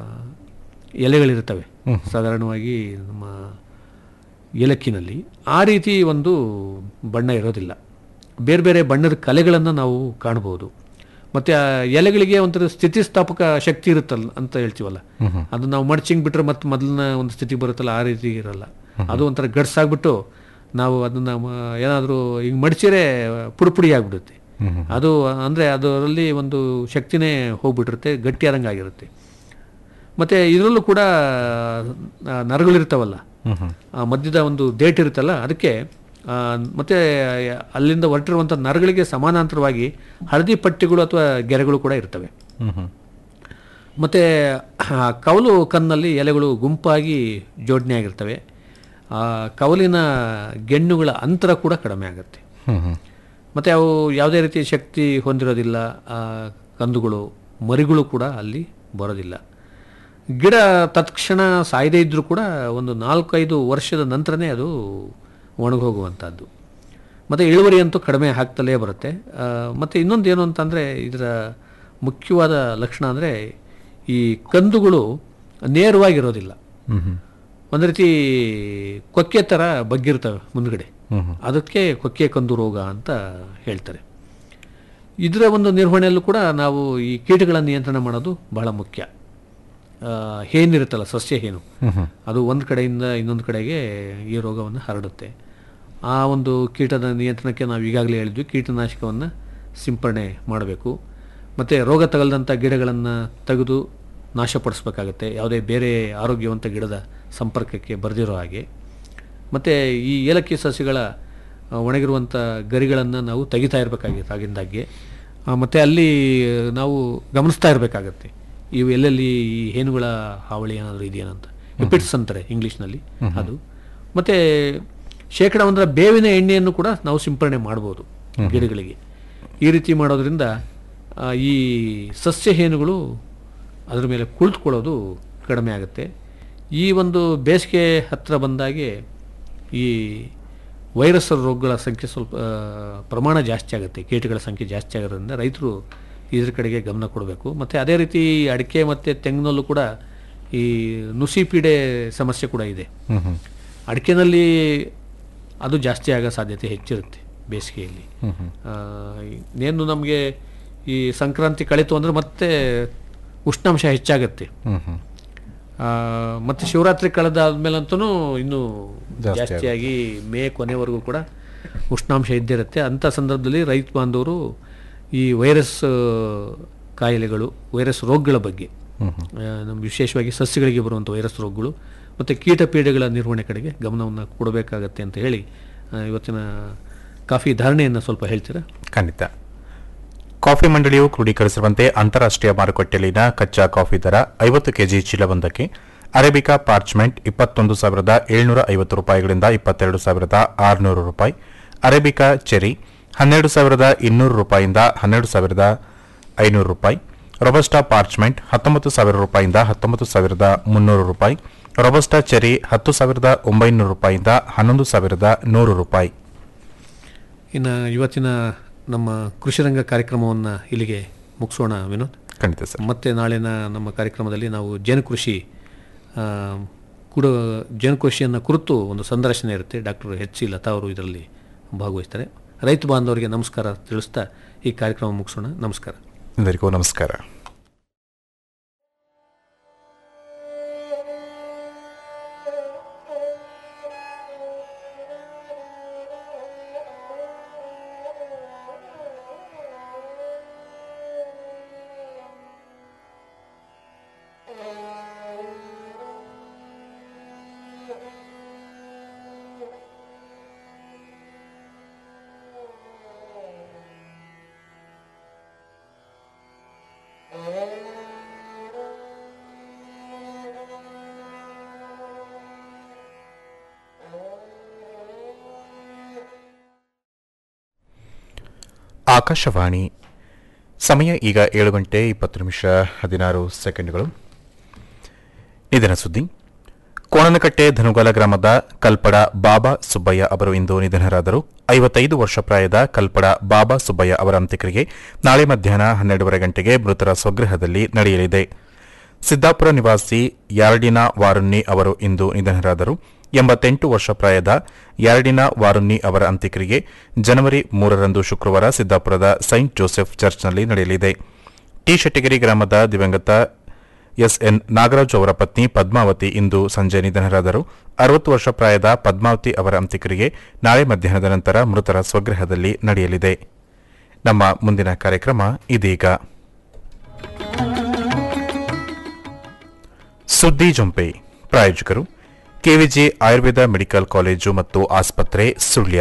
ಎಲೆಗಳಿರ್ತವೆ ಸಾಧಾರಣವಾಗಿ ನಮ್ಮ ಏಲಕ್ಕಿನಲ್ಲಿ ಆ ರೀತಿ ಒಂದು ಬಣ್ಣ ಇರೋದಿಲ್ಲ ಬೇರೆ ಬೇರೆ ಬಣ್ಣದ ಕಲೆಗಳನ್ನು ನಾವು ಕಾಣ್ಬೋದು ಮತ್ತು ಆ ಎಲೆಗಳಿಗೆ ಒಂಥರ ಸ್ಥಿತಿಸ್ಥಾಪಕ ಶಕ್ತಿ ಇರುತ್ತಲ್ಲ ಅಂತ ಹೇಳ್ತೀವಲ್ಲ ಅದು ನಾವು ಮಡ್ಚಿಂಗ್ ಬಿಟ್ರೆ ಮತ್ತೆ ಮೊದಲಿನ ಒಂದು ಸ್ಥಿತಿ ಬರುತ್ತಲ್ಲ ಆ ರೀತಿ ಇರಲ್ಲ ಅದು ಒಂಥರ ಗಡ್ಸಾಗ್ಬಿಟ್ಟು ನಾವು ಅದನ್ನ ಮ- ಏನಾದರೂ ಹಿಂಗೆ ಮಡಚಿರೆ ಪುಡಿ ಪುಡಿ ಆಗ್ಬಿಡುತ್ತೆ ಅದು ಅಂದರೆ ಅದರಲ್ಲಿ ಒಂದು ಶಕ್ತಿನೇ ಹೋಗ್ಬಿಟ್ಟಿರುತ್ತೆ ಗಟ್ಟಿಯಾದಂಗೆ ಆಗಿರುತ್ತೆ ಮತ್ತು ಇದರಲ್ಲೂ ಕೂಡ ಆ, ನರಗಳಿರ್ತಾವಲ್ಲ ಆ ಮಧ್ಯದ ಒಂದು ಡೇಟ್ ಇರುತ್ತಲ್ಲ ಅದಕ್ಕೆ ಆ, ಮತ್ತೆ ಅಲ್ಲಿಂದ ಹೊರಟಿರುವಂಥ ನರಗಳಿಗೆ ಸಮಾನಾಂತರವಾಗಿ ಹಳದಿ ಪಟ್ಟಿಗಳು ಅಥವಾ ಗೆರೆಗಳು ಕೂಡ ಇರ್ತವೆ ಮತ್ತು ಕವಲು ಕನ್ನಲ್ಲಿ ಎಲೆಗಳು ಗುಂಪಾಗಿ ಜೋಡಣೆ ಆಗಿರ್ತವೆ ಆ ಕವಲಿನ ಗೆಣ್ಣುಗಳ ಅಂತರ ಕೂಡ ಕಡಿಮೆ ಆಗುತ್ತೆ ಮತ್ತು ಅವು ಯಾವುದೇ ರೀತಿ ಶಕ್ತಿ ಹೊಂದಿರೋದಿಲ್ಲ ಆ ಕಂದುಗಳು ಮರಿಗಳು ಕೂಡ ಅಲ್ಲಿ ಬರೋದಿಲ್ಲ ಗಿಡ ತತ್ಕ್ಷಣ ಸಾಯದೇ ಇದ್ದರೂ ಕೂಡ ಒಂದು ನಾಲ್ಕೈದು ವರ್ಷದ ನಂತರನೇ ಅದು ಒಣಗೋಗುವಂಥದ್ದು ಮತ್ತು ಇಳುವರಿ ಅಂತೂ ಕಡಿಮೆ ಆಗ್ತಲೇ ಬರುತ್ತೆ ಆ, ಮತ್ತು ಇನ್ನೊಂದು ಏನು ಅಂತಂದರೆ ಇದರ ಮುಖ್ಯವಾದ ಲಕ್ಷಣ ಅಂದರೆ ಈ ಕಂದುಗಳು ನೇರವಾಗಿರೋದಿಲ್ಲ ಒಂದು ರೀತಿ ಕೊಕ್ಕೆ ಥರ ಬಗ್ಗಿರ್ತವೆ ಮುಂದ್ಗಡೆ ಅದಕ್ಕೆ ಕೊಕ್ಕೆ ಕಂದು ರೋಗ ಅಂತ ಹೇಳ್ತಾರೆ ಇದರ ಒಂದು ನಿರ್ವಹಣೆಯಲ್ಲೂ ಕೂಡ ನಾವು ಈ ಕೀಟಗಳ ನಿಯಂತ್ರಣ ಮಾಡೋದು ಬಹಳ ಮುಖ್ಯ ಆ, ಹೇನಿರುತ್ತಲ್ಲ ಸಸ್ಯ ಹೇನು ಅದು ಒಂದು ಕಡೆಯಿಂದ ಇನ್ನೊಂದು ಕಡೆಗೆ ಈ ರೋಗವನ್ನು ಹರಡುತ್ತೆ ಆ ಒಂದು ಕೀಟದ ನಿಯಂತ್ರಣಕ್ಕೆ ನಾವು ಈಗಾಗಲೇ ಹೇಳಿದ್ವಿ ಕೀಟನಾಶಕವನ್ನು ಸಿಂಪರಣೆ ಮಾಡಬೇಕು ಮತ್ತು ರೋಗ ತಗಲ್ದಂಥ ಗಿಡಗಳನ್ನು ತೆಗೆದು ನಾಶಪಡಿಸ್ಬೇಕಾಗತ್ತೆ ಯಾವುದೇ ಬೇರೆ ಆರೋಗ್ಯವಂತ ಗಿಡದ ಸಂಪರ್ಕಕ್ಕೆ ಬರೆದಿರೋ ಹಾಗೆ ಮತ್ತು ಈ ಏಲಕ್ಕಿ ಸಸ್ಯಗಳ ಆ, ಒಣಗಿರುವಂಥ ಗರಿಗಳನ್ನು ನಾವು ತೆಗಿತಾ ಇರಬೇಕಾಗಿತ್ತು ಆಗಿಂದಾಗೆ ಮತ್ತು ಅಲ್ಲಿ ನಾವು ಗಮನಿಸ್ತಾ ಇರಬೇಕಾಗತ್ತೆ ಇವು ಎಲ್ಲೆಲ್ಲಿ ಈ ಹೇನುಗಳ ಹಾವಳಿ ಏನಾದರೂ ಇದೆಯೇನಂತ ಎಪಿಟ್ಸ್ ಅಂತಾರೆ ಇಂಗ್ಲೀಷ್ನಲ್ಲಿ ಅದು ಮತ್ತು ಶೇಕಡ ಒಂದರ ಬೇವಿನ ಎಣ್ಣೆಯನ್ನು ಕೂಡ ನಾವು ಸಿಂಪರಣೆ ಮಾಡ್ಬೋದು ಗಿಡಗಳಿಗೆ ಈ ರೀತಿ ಮಾಡೋದ್ರಿಂದ ಆ, ಈ ಸಸ್ಯ ಹೇನುಗಳು ಅದರ ಮೇಲೆ ಕುಳಿತುಕೊಳ್ಳೋದು ಕಡಿಮೆ ಆಗುತ್ತೆ ಈ ಒಂದು ಬೇಸಿಗೆ ಹತ್ತಿರ ಬಂದಾಗೆ ಈ ವೈರಸ್ ರೋಗಗಳ ಸಂಖ್ಯೆ ಸ್ವಲ್ಪ ಆ, ಪ್ರಮಾಣ ಜಾಸ್ತಿ ಆಗುತ್ತೆ ಕೀಟಗಳ ಸಂಖ್ಯೆ ಜಾಸ್ತಿ ಆಗೋದ್ರಿಂದ ರೈತರು ಇದ್ರ ಕಡೆಗೆ ಗಮನ ಕೊಡಬೇಕು ಮತ್ತು ಅದೇ ರೀತಿ ಅಡಿಕೆ ಮತ್ತು ತೆಂಗಿನಲ್ಲೂ ಕೂಡ ಈ ನುಸಿ ಪೀಡೆ ಸಮಸ್ಯೆ ಕೂಡ ಇದೆ ಅಡಿಕೆನಲ್ಲಿ ಅದು ಜಾಸ್ತಿ ಆಗೋ ಸಾಧ್ಯತೆ ಹೆಚ್ಚಿರುತ್ತೆ ಬೇಸಿಗೆಯಲ್ಲಿ ಆ, ಇನ್ನೇನು ನಮಗೆ ಈ ಸಂಕ್ರಾಂತಿ ಕಳಿತು ಅಂದರೆ ಮತ್ತೆ ಉಷ್ಣಾಂಶ ಹೆಚ್ಚಾಗತ್ತೆ ಆ, ಮತ್ತೆ ಶಿವರಾತ್ರಿ ಕಳೆದಾದ್ಮೇಲಂತೂ ಇನ್ನೂ ಜಾಸ್ತಿಯಾಗಿ ಮೇ ಕೊನೆವರೆಗೂ ಕೂಡ ಉಷ್ಣಾಂಶ ಇದ್ದಿರುತ್ತೆ ಅಂಥ ಸಂದರ್ಭದಲ್ಲಿ ರೈತ ಬಾಂಧವರು ಈ ವೈರಸ್ ಆ, ಕಾಯಿಲೆಗಳು ವೈರಸ್ ರೋಗಗಳ ಬಗ್ಗೆ ನಮ್ಮ ವಿಶೇಷವಾಗಿ ಸಸ್ಯಗಳಿಗೆ ಬರುವಂಥ ವೈರಸ್ ರೋಗಗಳು ಮತ್ತು ಕೀಟ ಪೀಡೆಗಳ ನಿರ್ವಹಣೆ ಕಡೆಗೆ ಗಮನವನ್ನು ಕೊಡಬೇಕಾಗತ್ತೆ ಅಂತ ಹೇಳಿ ಆ, ಇವತ್ತಿನ ಕಾಫಿ ಧಾರಣೆಯನ್ನು ಸ್ವಲ್ಪ ಹೇಳ್ತೀರಾ ಖಂಡಿತ ಕಾಫಿ ಮಂಡಳಿಯು ಕ್ರೋಢೀಕರಿಸಿರುವಂತೆ ಅಂತಾರಾಷ್ಟ್ರೀಯ ಮಾರುಕಟ್ಟೆಯಲ್ಲಿನ ಕಚ್ಚಾ ಕಾಫಿ ದರ ಐವತ್ತು ಕೆಜಿ ಚೀಲವೊಂದಕ್ಕೆ ಅರೇಬಿಕಾ ಪಾರ್ಚ್ಮೆಂಟ್ ಇಪ್ಪತ್ತೊಂದು ಸಾವಿರದ ಏಳ್ನೂರ ಐವತ್ತು ರೂಪಾಯಿಗಳಿಂದ ಇಪ್ಪತ್ತೆರಡು ಸಾವಿರದ ಆರುನೂರು ರೂಪಾಯಿ ಅರೇಬಿಕಾ ಚೆರಿ ಹನ್ನೆರಡು ಸಾವಿರದ ಇನ್ನೂರು ರೂಪಾಯಿಯಿಂದ ಹನ್ನೆರಡು ಸಾವಿರದ ಐನೂರು ರೂಪಾಯಿ ರೊಬಸ್ಟಾ ಪಾರ್ಚ್ಮೆಂಟ್ ಹತ್ತೊಂಬತ್ತು ಸಾವಿರ ರೂಪಾಯಿಯಿಂದ ಹತ್ತೊಂಬತ್ತು ಸಾವಿರದ ಮುನ್ನೂರು ರೂಪಾಯಿ ರೊಬಸ್ಟಾ ಚೆರಿ ಹತ್ತು ಸಾವಿರದ ಒಂಬೈನೂರು ರೂಪಾಯಿಯಿಂದ ಹನ್ನೊಂದು ಸಾವಿರದ ನೂರು ರೂಪಾಯಿ ಇನ್ನು ಇವತ್ತಿನ ನಮ್ಮ ಕೃಷಿರಂಗ ಕಾರ್ಯಕ್ರಮವನ್ನು ಇಲ್ಲಿಗೆ ಮುಗಿಸೋಣ ವಿನೋದ್ ಖಂಡಿತ ಸರ್ ಮತ್ತೆ ನಾಳಿನ ನಮ್ಮ ಕಾರ್ಯಕ್ರಮದಲ್ಲಿ ನಾವು ಜೇನು ಕೃಷಿ ಆ, ಕೂಡ ಜೇನು ಕೃಷಿಯನ್ನು ಕುರಿತು ಒಂದು ಸಂದರ್ಶನ ಇರುತ್ತೆ ಡಾಕ್ಟರ್ ಎಚ್ ಸಿ ಲತಾ ಅವರು ಇದರಲ್ಲಿ ಭಾಗವಹಿಸ್ತಾರೆ ರೈತ ಬಾಂಧವರಿಗೆ ನಮಸ್ಕಾರ ತಿಳಿಸ್ತಾ ಈ ಕಾರ್ಯಕ್ರಮ ಮುಗಿಸೋಣ ನಮಸ್ಕಾರ ಎಲ್ಲರಿಗೂ ನಮಸ್ಕಾರ ಆಕಾಶವಾಣಿ ಸಮಯ ಈಗ ಏಳು ಗಂಟೆ ಇಪ್ಪತ್ತು ನಿಮಿಷ ಹದಿನಾರು ಸೆಕೆಂಡ್ಗಳು ನಿಧನ ಸುದ್ದಿ ಕೋಣನಕಟ್ಟೆ ಧನುಗಾಲ ಗ್ರಾಮದ ಕಲ್ಪಡ ಬಾಬಾ ಸುಬ್ಬಯ್ಯ ಅವರು ಇಂದು ನಿಧನರಾದರು ಐವತ್ತೈದು ವರ್ಷ ಪ್ರಾಯದ ಕಲ್ಪಡ ಬಾಬಾ ಸುಬ್ಬಯ್ಯ ಅವರ ಅಂತ್ಯಕ್ರಿಯೆ ನಾಳೆ ಮಧ್ಯಾಹ್ನ ಹನ್ನೆರಡೂವರೆ ಗಂಟೆಗೆ ಮೃತರ ಸ್ವಗೃಹದಲ್ಲಿ ನಡೆಯಲಿದೆ ಸಿದ್ದಾಪುರ ನಿವಾಸಿ ಯಾರ್ಡಿನಾ ವಾರುನ್ನಿ ಅವರು ಇಂದು ನಿಧನರಾದರು ಎಂಬತ್ತೆಂಟು ವರ್ಷ ಪ್ರಾಯದ ಯಾರ್ಡಿನಾ ವಾರುನ್ನಿ ಅವರ ಅಂತ್ಯಕ್ರಿಯೆ ಜನವರಿ ಮೂರರಂದು ಶುಕ್ರವಾರ ಸಿದ್ದಾಪುರದ ಸೈಂಟ್ ಜೋಸೆಫ್ ಚರ್ಚ್ನಲ್ಲಿ ನಡೆಯಲಿದೆ ಟಿ ಶೆಟ್ಟಿಗೆರಿ ಗ್ರಾಮದ ದಿವಂಗತ ಎಸ್ಎನ್ ನಾಗರಾಜು ಅವರ ಪತ್ನಿ ಪದ್ಮಾವತಿ ಇಂದು ಸಂಜೆ ನಿಧನರಾದರು ಅರವತ್ತು ವರ್ಷ ಪ್ರಾಯದ ಪದ್ಮಾವತಿ ಅವರ ಅಂತ್ಯಕ್ರಿಯೆ ನಾಳೆ ಮಧ್ಯಾಹ್ನದ ನಂತರ ಮೃತರ ಸ್ವಗೃಹದಲ್ಲಿ ನಡೆಯಲಿದೆ ನಮ್ಮ ಮುಂದಿನ ಕಾರ್ಯಕ್ರಮ ಇದೀಗ ಸುದ್ದಿ ಜೊಂಪೆ ಪ್ರಾಯೋಜಕರು ಕೆವಿಜಿ ಆಯುರ್ವೇದ ಮೆಡಿಕಲ್ ಕಾಲೇಜು ಮತ್ತು ಆಸ್ಪತ್ರೆ ಸುಳ್ಯ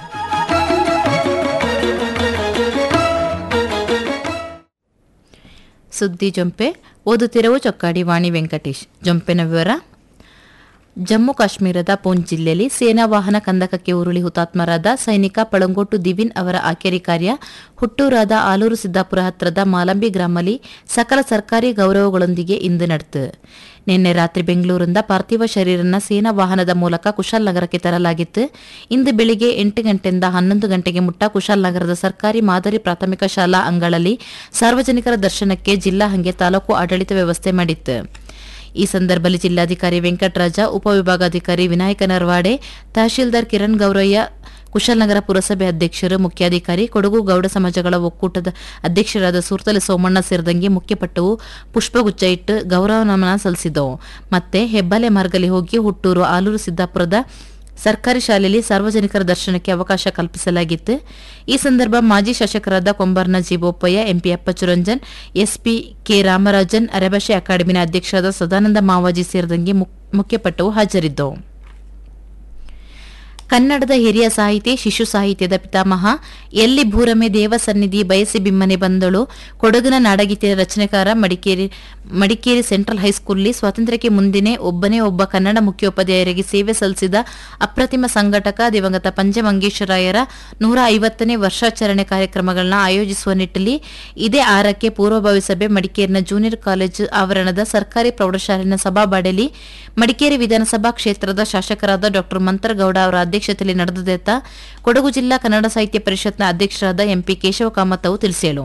ಸುದ್ದಿ ಜೊಂಪೆ ಓದುತ್ತಿರುವ ಚೊಕ್ಕಾಡಿ ವಾಣಿ ವೆಂಕಟೇಶ್ ಜೊಂಪೆನ ವಿವರ ಜಮ್ಮು ಕಾಶ್ಮೀರದ ಪೂಂಚ್ ಜಿಲ್ಲೆಯಲ್ಲಿ ಸೇನಾ ವಾಹನ ಕಂದಕಕ್ಕೆ ಉರುಳಿ ಹುತಾತ್ಮರಾದ ಸೈನಿಕ ಪಳಂಗೋಟು ದಿವಿನ್ ಅವರ ಆಕೆರಿ ಕಾರ್ಯ ಹುಟ್ಟೂರಾದ ಆಲೂರು ಸಿದ್ದಾಪುರ ಹತ್ರದ ಮಾಲಂಬಿ ಗ್ರಾಮಲ್ಲಿ ಸಕಲ ಸರ್ಕಾರಿ ಗೌರವಗಳೊಂದಿಗೆ ಇಂದು ನಡೆತು ನಿನ್ನೆ ರಾತ್ರಿ ಬೆಂಗಳೂರಿಂದ ಪಾರ್ಥಿವ ಶರೀರನ ಸೇನಾ ವಾಹನದ ಮೂಲಕ ಕುಶಾಲನಗರಕ್ಕೆ ತರಲಾಗಿತ್ತು ಇಂದು ಬೆಳಿಗ್ಗೆ ಎಂಟು ಗಂಟೆಯಿಂದ ಹನ್ನೊಂದು ಗಂಟೆಗೆ ಮುಟ್ಟ ಕುಶಾಲನಗರದ ಸರ್ಕಾರಿ ಮಾದರಿ ಪ್ರಾಥಮಿಕ ಶಾಲಾ ಅಂಗಳಲ್ಲಿ ಸಾರ್ವಜನಿಕರ ದರ್ಶನಕ್ಕೆ ಜಿಲ್ಲಾ ಹಂಗೆ ತಾಲೂಕು ಆಡಳಿತ ವ್ಯವಸ್ಥೆ ಮಾಡಿತ್ತು ಈ ಸಂದರ್ಭದಲ್ಲಿ ಜಿಲ್ಲಾಧಿಕಾರಿ ವೆಂಕಟರಾಜ ಉಪವಿಭಾಗಾಧಿಕಾರಿ ವಿನಾಯಕ ನರ್ವಾಡೆ ತಹಶೀಲ್ದಾರ್ ಕಿರಣ್ ಗೌರಯ್ಯ ಕುಶಾಲನಗರ ಪುರಸಭೆ ಅಧ್ಯಕ್ಷರು ಮುಖ್ಯಾಧಿಕಾರಿ ಕೊಡಗು ಗೌಡ ಸಮಾಜಗಳ ಒಕ್ಕೂಟದ ಅಧ್ಯಕ್ಷರಾದ ಸೂರ್ತಲೆ ಸೋಮಣ್ಣ ಸೇರಿದಂಗೆ ಮುಖ್ಯಪಟ್ಟವು ಪುಷ್ಪಗುಚ್ಛ ಇಟ್ಟು ಗೌರವ ನಮನ ಸಲ್ಲಿಸಿದವು ಮತ್ತೆ ಹೆಬ್ಬಾಲೆ ಮಾರ್ಗಲಿ ಹೋಗಿ ಹುಟ್ಟೂರು ಆಲೂರು ಸಿದ್ದಾಪುರದ ಸರ್ಕಾರಿ ಶಾಲೆಯಲ್ಲಿ ಸಾರ್ವಜನಿಕರ ದರ್ಶನಕ್ಕೆ ಅವಕಾಶ ಕಲ್ಪಿಸಲಾಗಿತ್ತು ಈ ಸಂದರ್ಭ ಮಾಜಿ ಶಾಸಕರಾದ ಕೊಂಬರ್ನ ಜೀಬೋಪ್ಪಯ್ಯ MP Appachuranjan SP K Ramarajan Arebhashe ಅಕಾಡೆಮಿನ ಅಧ್ಯಕ್ಷರಾದ ಸದಾನಂದ ಮಾವಾಜಿ ಸೇರಿದಂಗೆ ಮುಖ್ಯಪಟ್ಟವು ಹಾಜರಿದ್ದವು ಕನ್ನಡದ ಹಿರಿಯ ಸಾಹಿತಿ ಶಿಶು ಸಾಹಿತ್ಯದ ಪಿತಾಮಹ ಎಲ್ಲಿ ಭೂರಮೆ ದೇವಸನ್ನಿಧಿ ಬಯಸಿ ಬಿಮ್ಮನೆ ಬಂದಳು ಕೊಡಗಿನ ನಾಡಗೀತೆಯ ರಚನೆಕಾರ ಮಡಿಕೇರಿ ಮಡಿಕೇರಿ ಸೆಂಟ್ರಲ್ ಹೈಸ್ಕೂಲ್ನಲ್ಲಿ ಸ್ವಾತಂತ್ರ್ಯಕ್ಕೆ ಮುಂದಿನೇ ಒಬ್ಬನೇ ಒಬ್ಬ ಕನ್ನಡ ಮುಖ್ಯೋಪಾಧ್ಯಾಯರಿಗೆ ಸೇವೆ ಸಲ್ಲಿಸಿದ ಅಪ್ರತಿಮ ಸಂಘಟಕ ದಿವಂಗತ ಪಂಚಮಂಗೇಶ್ವರಾಯರ ನೂರ ಐವತ್ತನೇ ವರ್ಷಾಚರಣೆ ಕಾರ್ಯಕ್ರಮಗಳನ್ನ ಆಯೋಜಿಸುವ ನಿಟ್ಟಿನಲ್ಲಿ ಇದೇ ಆರಕ್ಕೆ ಪೂರ್ವಭಾವಿ ಸಭೆ ಮಡಿಕೇರಿನ ಜೂನಿಯರ್ ಕಾಲೇಜು ಆವರಣದ ಸರ್ಕಾರಿ ಪ್ರೌಢಶಾಲೆನ ಸಭಾಬಾಡೆಯಲ್ಲಿ ಮಡಿಕೇರಿ ವಿಧಾನಸಭಾ ಕ್ಷೇತ್ರದ ಶಾಸಕರಾದ ಡಾ ಮಂತರಗೌಡ ಅವರ ಅಧ್ಯಕ್ಷತೆಯಲ್ಲಿ ನಡೆದದೆತ್ತ ಕೊಡಗು ಜಿಲ್ಲಾ ಕನ್ನಡ ಸಾಹಿತ್ಯ ಪರಿಷತ್ನ ಅಧ್ಯಕ್ಷರಾದ ಎಂಪಿ ಕೇಶವ ಕಾಮತ್ ಅವು ತಿಳಿಸೇಳು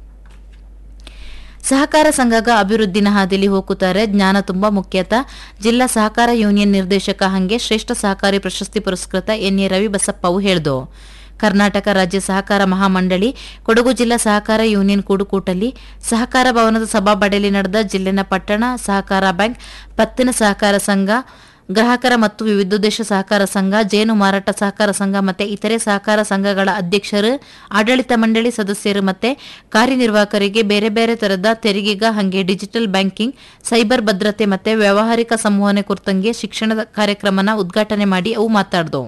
ಸಹಕಾರ ಸಂಘಗ ಅಭಿವೃದ್ಧಿನ ಹಾದಿಲಿ ಹೋಗುತ್ತಾರೆ ಜ್ಞಾನ ತುಂಬಾ ಮುಖ್ಯತ ಜಿಲ್ಲಾ ಸಹಕಾರ ಯೂನಿಯನ್ ನಿರ್ದೇಶಕ ಹಂಗೆ ಶ್ರೇಷ್ಠ ಸಹಕಾರಿ ಪ್ರಶಸ್ತಿ ಪುರಸ್ಕೃತ ಎನ್ಎ ರವಿ ಬಸಪ್ಪವು ಹೇಳಿದು ಕರ್ನಾಟಕ ರಾಜ್ಯ ಸಹಕಾರ ಮಹಾಮಂಡಳಿ ಕೊಡಗು ಜಿಲ್ಲಾ ಸಹಕಾರ ಯೂನಿಯನ್ ಕೂಡುಕೂಟಲ್ಲಿ ಸಹಕಾರ ಭವನದ ಸಭಾಬಡೆಯಲ್ಲಿ ನಡೆದ ಜಿಲ್ಲೆನ ಪಟ್ಟಣ ಸಹಕಾರ ಬ್ಯಾಂಕ್ ಪತ್ತಿನ ಸಹಕಾರ ಸಂಘ ಗ್ರಾಹಕರ ಮತ್ತು ವಿವಿಧೋದ್ದೇಶ ಸಹಕಾರ ಸಂಘ ಜೇನು ಮಾರಾಟ ಸಹಕಾರ ಸಂಘ ಮತ್ತೆ ಇತರೆ ಸಹಕಾರ ಸಂಘಗಳ ಅಧ್ಯಕ್ಷರು ಆಡಳಿತ ಮಂಡಳಿ ಸದಸ್ಯರು ಮತ್ತೆ ಕಾರ್ಯನಿರ್ವಾಹಕರಿಗೆ ಬೇರೆ ಬೇರೆ ತರದ ತೆರಿಗೆಗ ಹಂಗೆ ಡಿಜಿಟಲ್ ಬ್ಯಾಂಕಿಂಗ್ ಸೈಬರ್ ಭದ್ರತೆ ಮತ್ತೆ ವ್ಯಾವಹಾರಿಕ ಸಂವಹನೆ ಕುರಿತಂಗೆ ಶಿಕ್ಷಣದ ಕಾರ್ಯಕ್ರಮನ ಉದ್ಘಾಟನೆ ಮಾಡಿ ಅವು ಮಾತಾಡಿದವು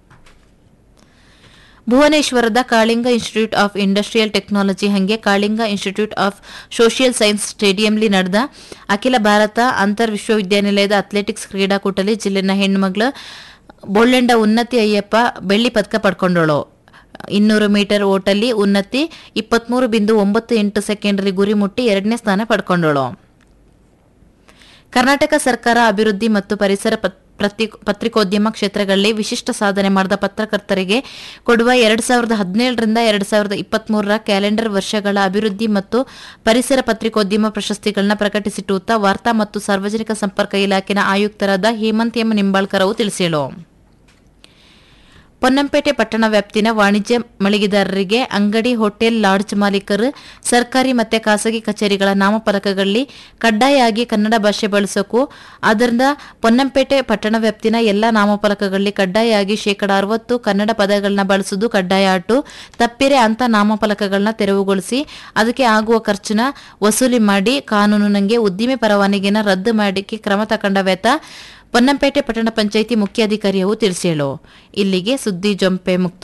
ಭುವನೇಶ್ವರದ Kalinga institute of industrial technology ಹಂಗೆ Kalinga institute of social science ಸ್ಟೇಡಿಯಂಲಿ ನಡೆದ ಅಖಿಲ ಭಾರತ ಅಂತರ್ ವಿಶ್ವವಿದ್ಯಾನಿಲಯದ ಅಥ್ಲೆಟಿಕ್ಸ್ ಕ್ರೀಡಾಕೂಟದಲ್ಲಿ ಜಿಲ್ಲೆನ ಹೆಣ್ಣುಮಗಳು ಬೊಳ್ಳೆಂಡ ಉನ್ನತಿ ಅಯ್ಯಪ್ಪ ಬೆಳ್ಳಿ ಪದಕ ಪಡ್ಕೊಂಡಳು ಇನ್ನೂರು ಮೀಟರ್ ಓಟಲ್ಲಿ ಉನ್ನತಿ ಇಪ್ಪತ್ಮೂರು ಬಿಂದು ಒಂಬತ್ತು ಎಂಟು ಸೆಕೆಂಡ್ರಿ ಗುರಿ ಮುಟ್ಟಿ ಎರಡನೇ ಸ್ಥಾನ ಪಡ್ಕೊಂಡಳು ಕರ್ನಾಟಕ ಸರ್ಕಾರ ಅಭಿವೃದ್ಧಿ ಮತ್ತು ಪರಿಸರ ಪತ್ರಿಕೋದ್ಯಮ ಕ್ಷೇತ್ರಗಳಲ್ಲಿ ವಿಶಿಷ್ಟ ಸಾಧನೆ ಮಾಡಿದ ಪತ್ರಕರ್ತರಿಗೆ ಕೊಡುವ ಎರಡ್ ಸಾವಿರದ ಹದಿನೇಳರಿಂದ ಎರಡ್ ಸಾವಿರದ ಇಪ್ಪತ್ಮೂರರ ಕ್ಯಾಲೆಂಡರ್ ವರ್ಷಗಳ ಅಭಿವೃದ್ಧಿ ಮತ್ತು ಪರಿಸರ ಪತ್ರಿಕೋದ್ಯಮ ಪ್ರಶಸ್ತಿಗಳನ್ನ ಪ್ರಕಟಿಸಿಟ್ಟುತ್ತಾ ವಾರ್ತಾ ಮತ್ತು ಸಾರ್ವಜನಿಕ ಸಂಪರ್ಕ ಇಲಾಖೆನ ಆಯುಕ್ತರಾದ ಹೇಮಂತ್ ಎಂ ನಿಂಬಾಳ್ಕರ್ ಅವು ತಿಳಿಸಿದರು ಪೊನ್ನಂಪೇಟೆ ಪಟ್ಟಣ ವ್ಯಾಪ್ತಿನ ವಾಣಿಜ್ಯ ಮಳಿಗೆದಾರರಿಗೆ ಅಂಗಡಿ ಹೋಟೆಲ್ ಲಾಡ್ಜ್ ಮಾಲೀಕರು ಸರ್ಕಾರಿ ಮತ್ತೆ ಖಾಸಗಿ ಕಚೇರಿಗಳ ನಾಮಫಲಕಗಳಲ್ಲಿ ಕಡ್ಡಾಯವಾಗಿ ಕನ್ನಡ ಭಾಷೆ ಬಳಸೋಕು ಆದ್ದರಿಂದ ಪೊನ್ನಂಪೇಟೆ ಪಟ್ಟಣ ವ್ಯಾಪ್ತಿನ ಎಲ್ಲಾ ನಾಮಫಲಕಗಳಲ್ಲಿ ಕಡ್ಡಾಯವಾಗಿ ಶೇಕಡ ಅರವತ್ತು ಕನ್ನಡ ಪದಗಳನ್ನ ಬಳಸುವುದು ಕಡ್ಡಾಯ ಆಟು ತಪ್ಪಿರೆ ಅಂತ ನಾಮಫಲಕಗಳನ್ನ ತೆರವುಗೊಳಿಸಿ ಅದಕ್ಕೆ ಆಗುವ ಖರ್ಚನ್ನ ವಸೂಲಿ ಮಾಡಿ ಕಾನೂನಿನಂಗೆ ಉದ್ದಿಮೆ ಪರವಾನಗಿನ ರದ್ದು ಮಾಡಿಕೆ ಕ್ರಮ ತಗೊಂಡವೇತ ಪೊನ್ನಂಪೇಟೆ ಪಟ್ಟಣ ಪಂಚಾಯಿತಿ ಮುಖ್ಯಾಧಿಕಾರಿಯವು ತಿಳಿಸೇಳು ಇಲ್ಲಿಗೆ ಸುದ್ದಿ ಜೊಂಪೆ ಮುಕ್ತ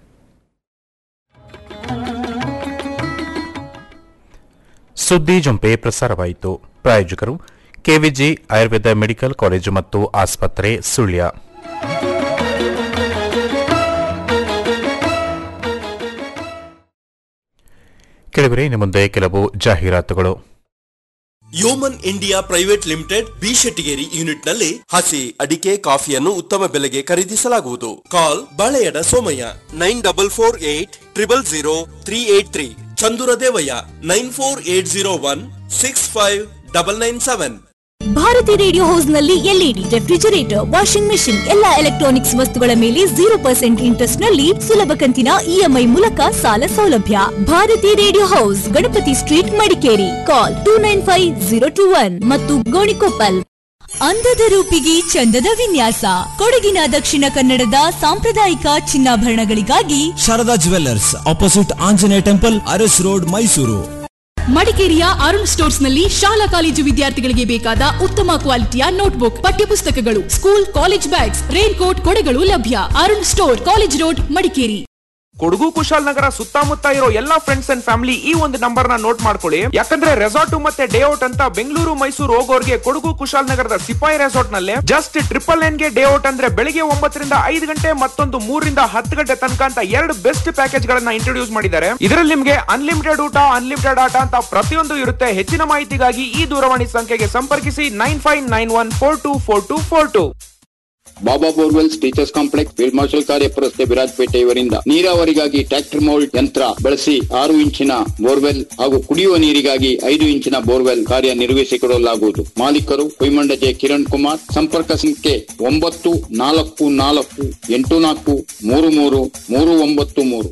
ಸುದ್ದಿ ಜೊಂಪೆ ಪ್ರಸಾರವಾಯಿತು ಪ್ರಾಯೋಜಕರು ಕೆವಿಜಿ ಆಯುರ್ವೇದ ಮೆಡಿಕಲ್ ಕಾಲೇಜು ಮತ್ತು ಆಸ್ಪತ್ರೆ ಸುಳ್ಯ ಕೆಳಗರೆ ಇನ್ನು ಮುಂದೆ ಕೆಲವು ಜಾಹೀರಾತುಗಳು Yeoman India private limited B Shettigeri unit ನಲ್ಲಿ ಹಸಿ ಅಡಿಕೆ ಕಾಫಿಯನ್ನು ಉತ್ತಮ ಬೆಲೆಗೆ ಖರೀದಿಸಲಾಗುವುದು call Baleyada Somaiah nine double four eight triple zero three eight three Chandura Devaiah nine four eight zero one six five double nine seven Bharathi radio house ನಲ್ಲಿ ಎಲ್ಇಡಿ ರೆಫ್ರಿಜರೇಟರ್ ವಾಷಿಂಗ್ ಮೆಷಿನ್ ಎಲ್ಲಾ electronics ವಸ್ತುಗಳ ಮೇಲೆ ಜೀರೋ ಪರ್ಸೆಂಟ್ ಇಂಟ್ರೆಸ್ಟ್ ನಲ್ಲಿ ಸುಲಭ ಕಂತಿನ ಇಎಂಐ ಮೂಲಕ ಸಾಲ ಸೌಲಭ್ಯ Bharathi radio house Ganapathi street Madikeri call two nine five zero two one ಮತ್ತು ಗೋಣಿಕೊಪ್ಪಲ್ ಅಂದದ ರೂಪಿಗೆ ಚಂದದ ವಿನ್ಯಾಸ ಕೊಡಗಿನ ದಕ್ಷಿಣ ಕನ್ನಡದ ಸಾಂಪ್ರದಾಯಿಕ ಚಿನ್ನಾಭರಣಗಳಿಗಾಗಿ Sharada jewellers opposite Anjaneya temple Aras road Mysuru ಮಡಿಕೇರಿಯ ಅರುಣ್ ಸ್ಟೋರ್ಸ್ ನಲ್ಲಿ ಶಾಲಾ ಕಾಲೇಜು ವಿದ್ಯಾರ್ಥಿಗಳಿಗೆ ಬೇಕಾದ ಉತ್ತಮ ಕ್ವಾಲಿಟಿಯ ನೋಟ್ಬುಕ್ ಪಠ್ಯಪುಸ್ತಕಗಳು school college bags raincoat ಕೊಡೆಗಳು ಲಭ್ಯ Arun store college road Madikeri Kodagu Kushalanagar ಸುತ್ತಮುತ್ತ ಇರೋ ಎಲ್ಲಾ ಫ್ರೆಂಡ್ಸ್ ಅಂಡ್ ಫ್ಯಾಮಿಲಿ ಈ ಒಂದು ನಂಬರ್ ನ ನೋಟ್ ಮಾಡ್ಕೊಳ್ಳಿ ಯಾಕಂದ್ರೆ ರೆಸಾರ್ಟ್ ಮತ್ತೆ ಡೇ ಔಟ್ ಅಂತ ಬೆಂಗಳೂರು ಮೈಸೂರು ಹೋಗೋರ್ಗೆ ಕೊಡಗು ಕುಶಾಲನಗರದ ಸಿಪಾಯಿ ರೆಸಾರ್ಟ್ ನಲ್ಲಿ ಜಸ್ಟ್ ಟ್ರಿಪಲ್ ನೈನ್ ಗೆ ಡೇ ಔಟ್ ಅಂದ್ರೆ ಬೆಳಿಗ್ಗೆ ಒಂಬತ್ತರಿಂದ ಐದು ಗಂಟೆ ಮತ್ತೊಂದು ಮೂರರಿಂದ ಹತ್ತು ಗಂಟೆ ತನಕ ಅಂತ ಎರಡು ಬೆಸ್ಟ್ ಪ್ಯಾಕೇಜ್ ಗಳನ್ನ ಇಂಟ್ರೊಡ್ಯೂಸ್ ಮಾಡಿದ್ದಾರೆ ಇದರಲ್ಲಿ ನಿಮ್ಗೆ ಅನ್ಲಿಮಿಟೆಡ್ ಊಟ ಅನ್ಲಿಮಿಟೆಡ್ ಆಟ ಅಂತ ಪ್ರತಿಯೊಂದು ಇರುತ್ತೆ ಹೆಚ್ಚಿನ ಮಾಹಿತಿಗಾಗಿ ಈ ದೂರವಾಣಿ ಸಂಖ್ಯೆಗೆ ಸಂಪರ್ಕಿಸಿ nine five nine one four two four two four two Baba borewells teachers complex field marshal Cariappa ರಸ್ತೆ ವಿರಾಜಪೇಟೆ ಇವರಿಂದ ನೀರಾವರಿಗಾಗಿ ಟ್ರ್ಯಾಕ್ಟರ್ ಮೌಲ್ಡ್ ಯಂತ್ರ ಬಳಸಿ ಆರು ಇಂಚಿನ ಬೋರ್ವೆಲ್ ಹಾಗೂ ಕುಡಿಯುವ ನೀರಿಗಾಗಿ ಐದು ಇಂಚಿನ ಬೋರ್ವೆಲ್ ಕಾರ್ಯ ನಿರ್ವಹಿಸಿಕೊಡಲಾಗುವುದು ಮಾಲೀಕರು ಕೊಯ್ಮಂಡ ಜೆ ಕಿರಣ್ ಕುಮಾರ್ ಸಂಪರ್ಕ ಸಂಖ್ಯೆ ಒಂಬತ್ತು ನಾಲ್ಕು ನಾಲ್ಕು ಎಂಟು ನಾಲ್ಕು ಮೂರು ಮೂರು ಮೂರು ಒಂಬತ್ತು ಮೂರು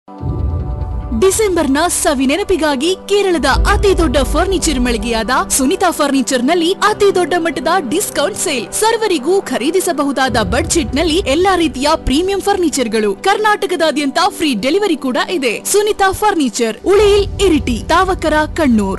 ಡಿಸೆಂಬರ್ನ ಸವಿ ನೆನಪಿಗಾಗಿ ಕೇರಳದ ಅತಿ ದೊಡ್ಡ ಫರ್ನಿಚರ್ ಮಳಿಗೆಯಾದ ಸುನಿತಾ ಫರ್ನಿಚರ್ ನಲ್ಲಿ ಅತಿ ದೊಡ್ಡ ಮಟ್ಟದ ಡಿಸ್ಕೌಂಟ್ ಸೇಲ್ ಸರ್ವರಿಗೂ ಖರೀದಿಸಬಹುದಾದ ಬಡ್ಜೆಟ್ ನಲ್ಲಿ ಎಲ್ಲಾ ರೀತಿಯ ಪ್ರೀಮಿಯಂ ಫರ್ನಿಚರ್ಗಳು ಕರ್ನಾಟಕದಾದ್ಯಂತ ಫ್ರೀ ಡೆಲಿವರಿ ಕೂಡ ಇದೆ ಸುನಿತಾ ಫರ್ನಿಚರ್ ಉಳಿಯಿಲ್ ಇರಿಟಿ ತಾವಕರ ಕಣ್ಣೂರ್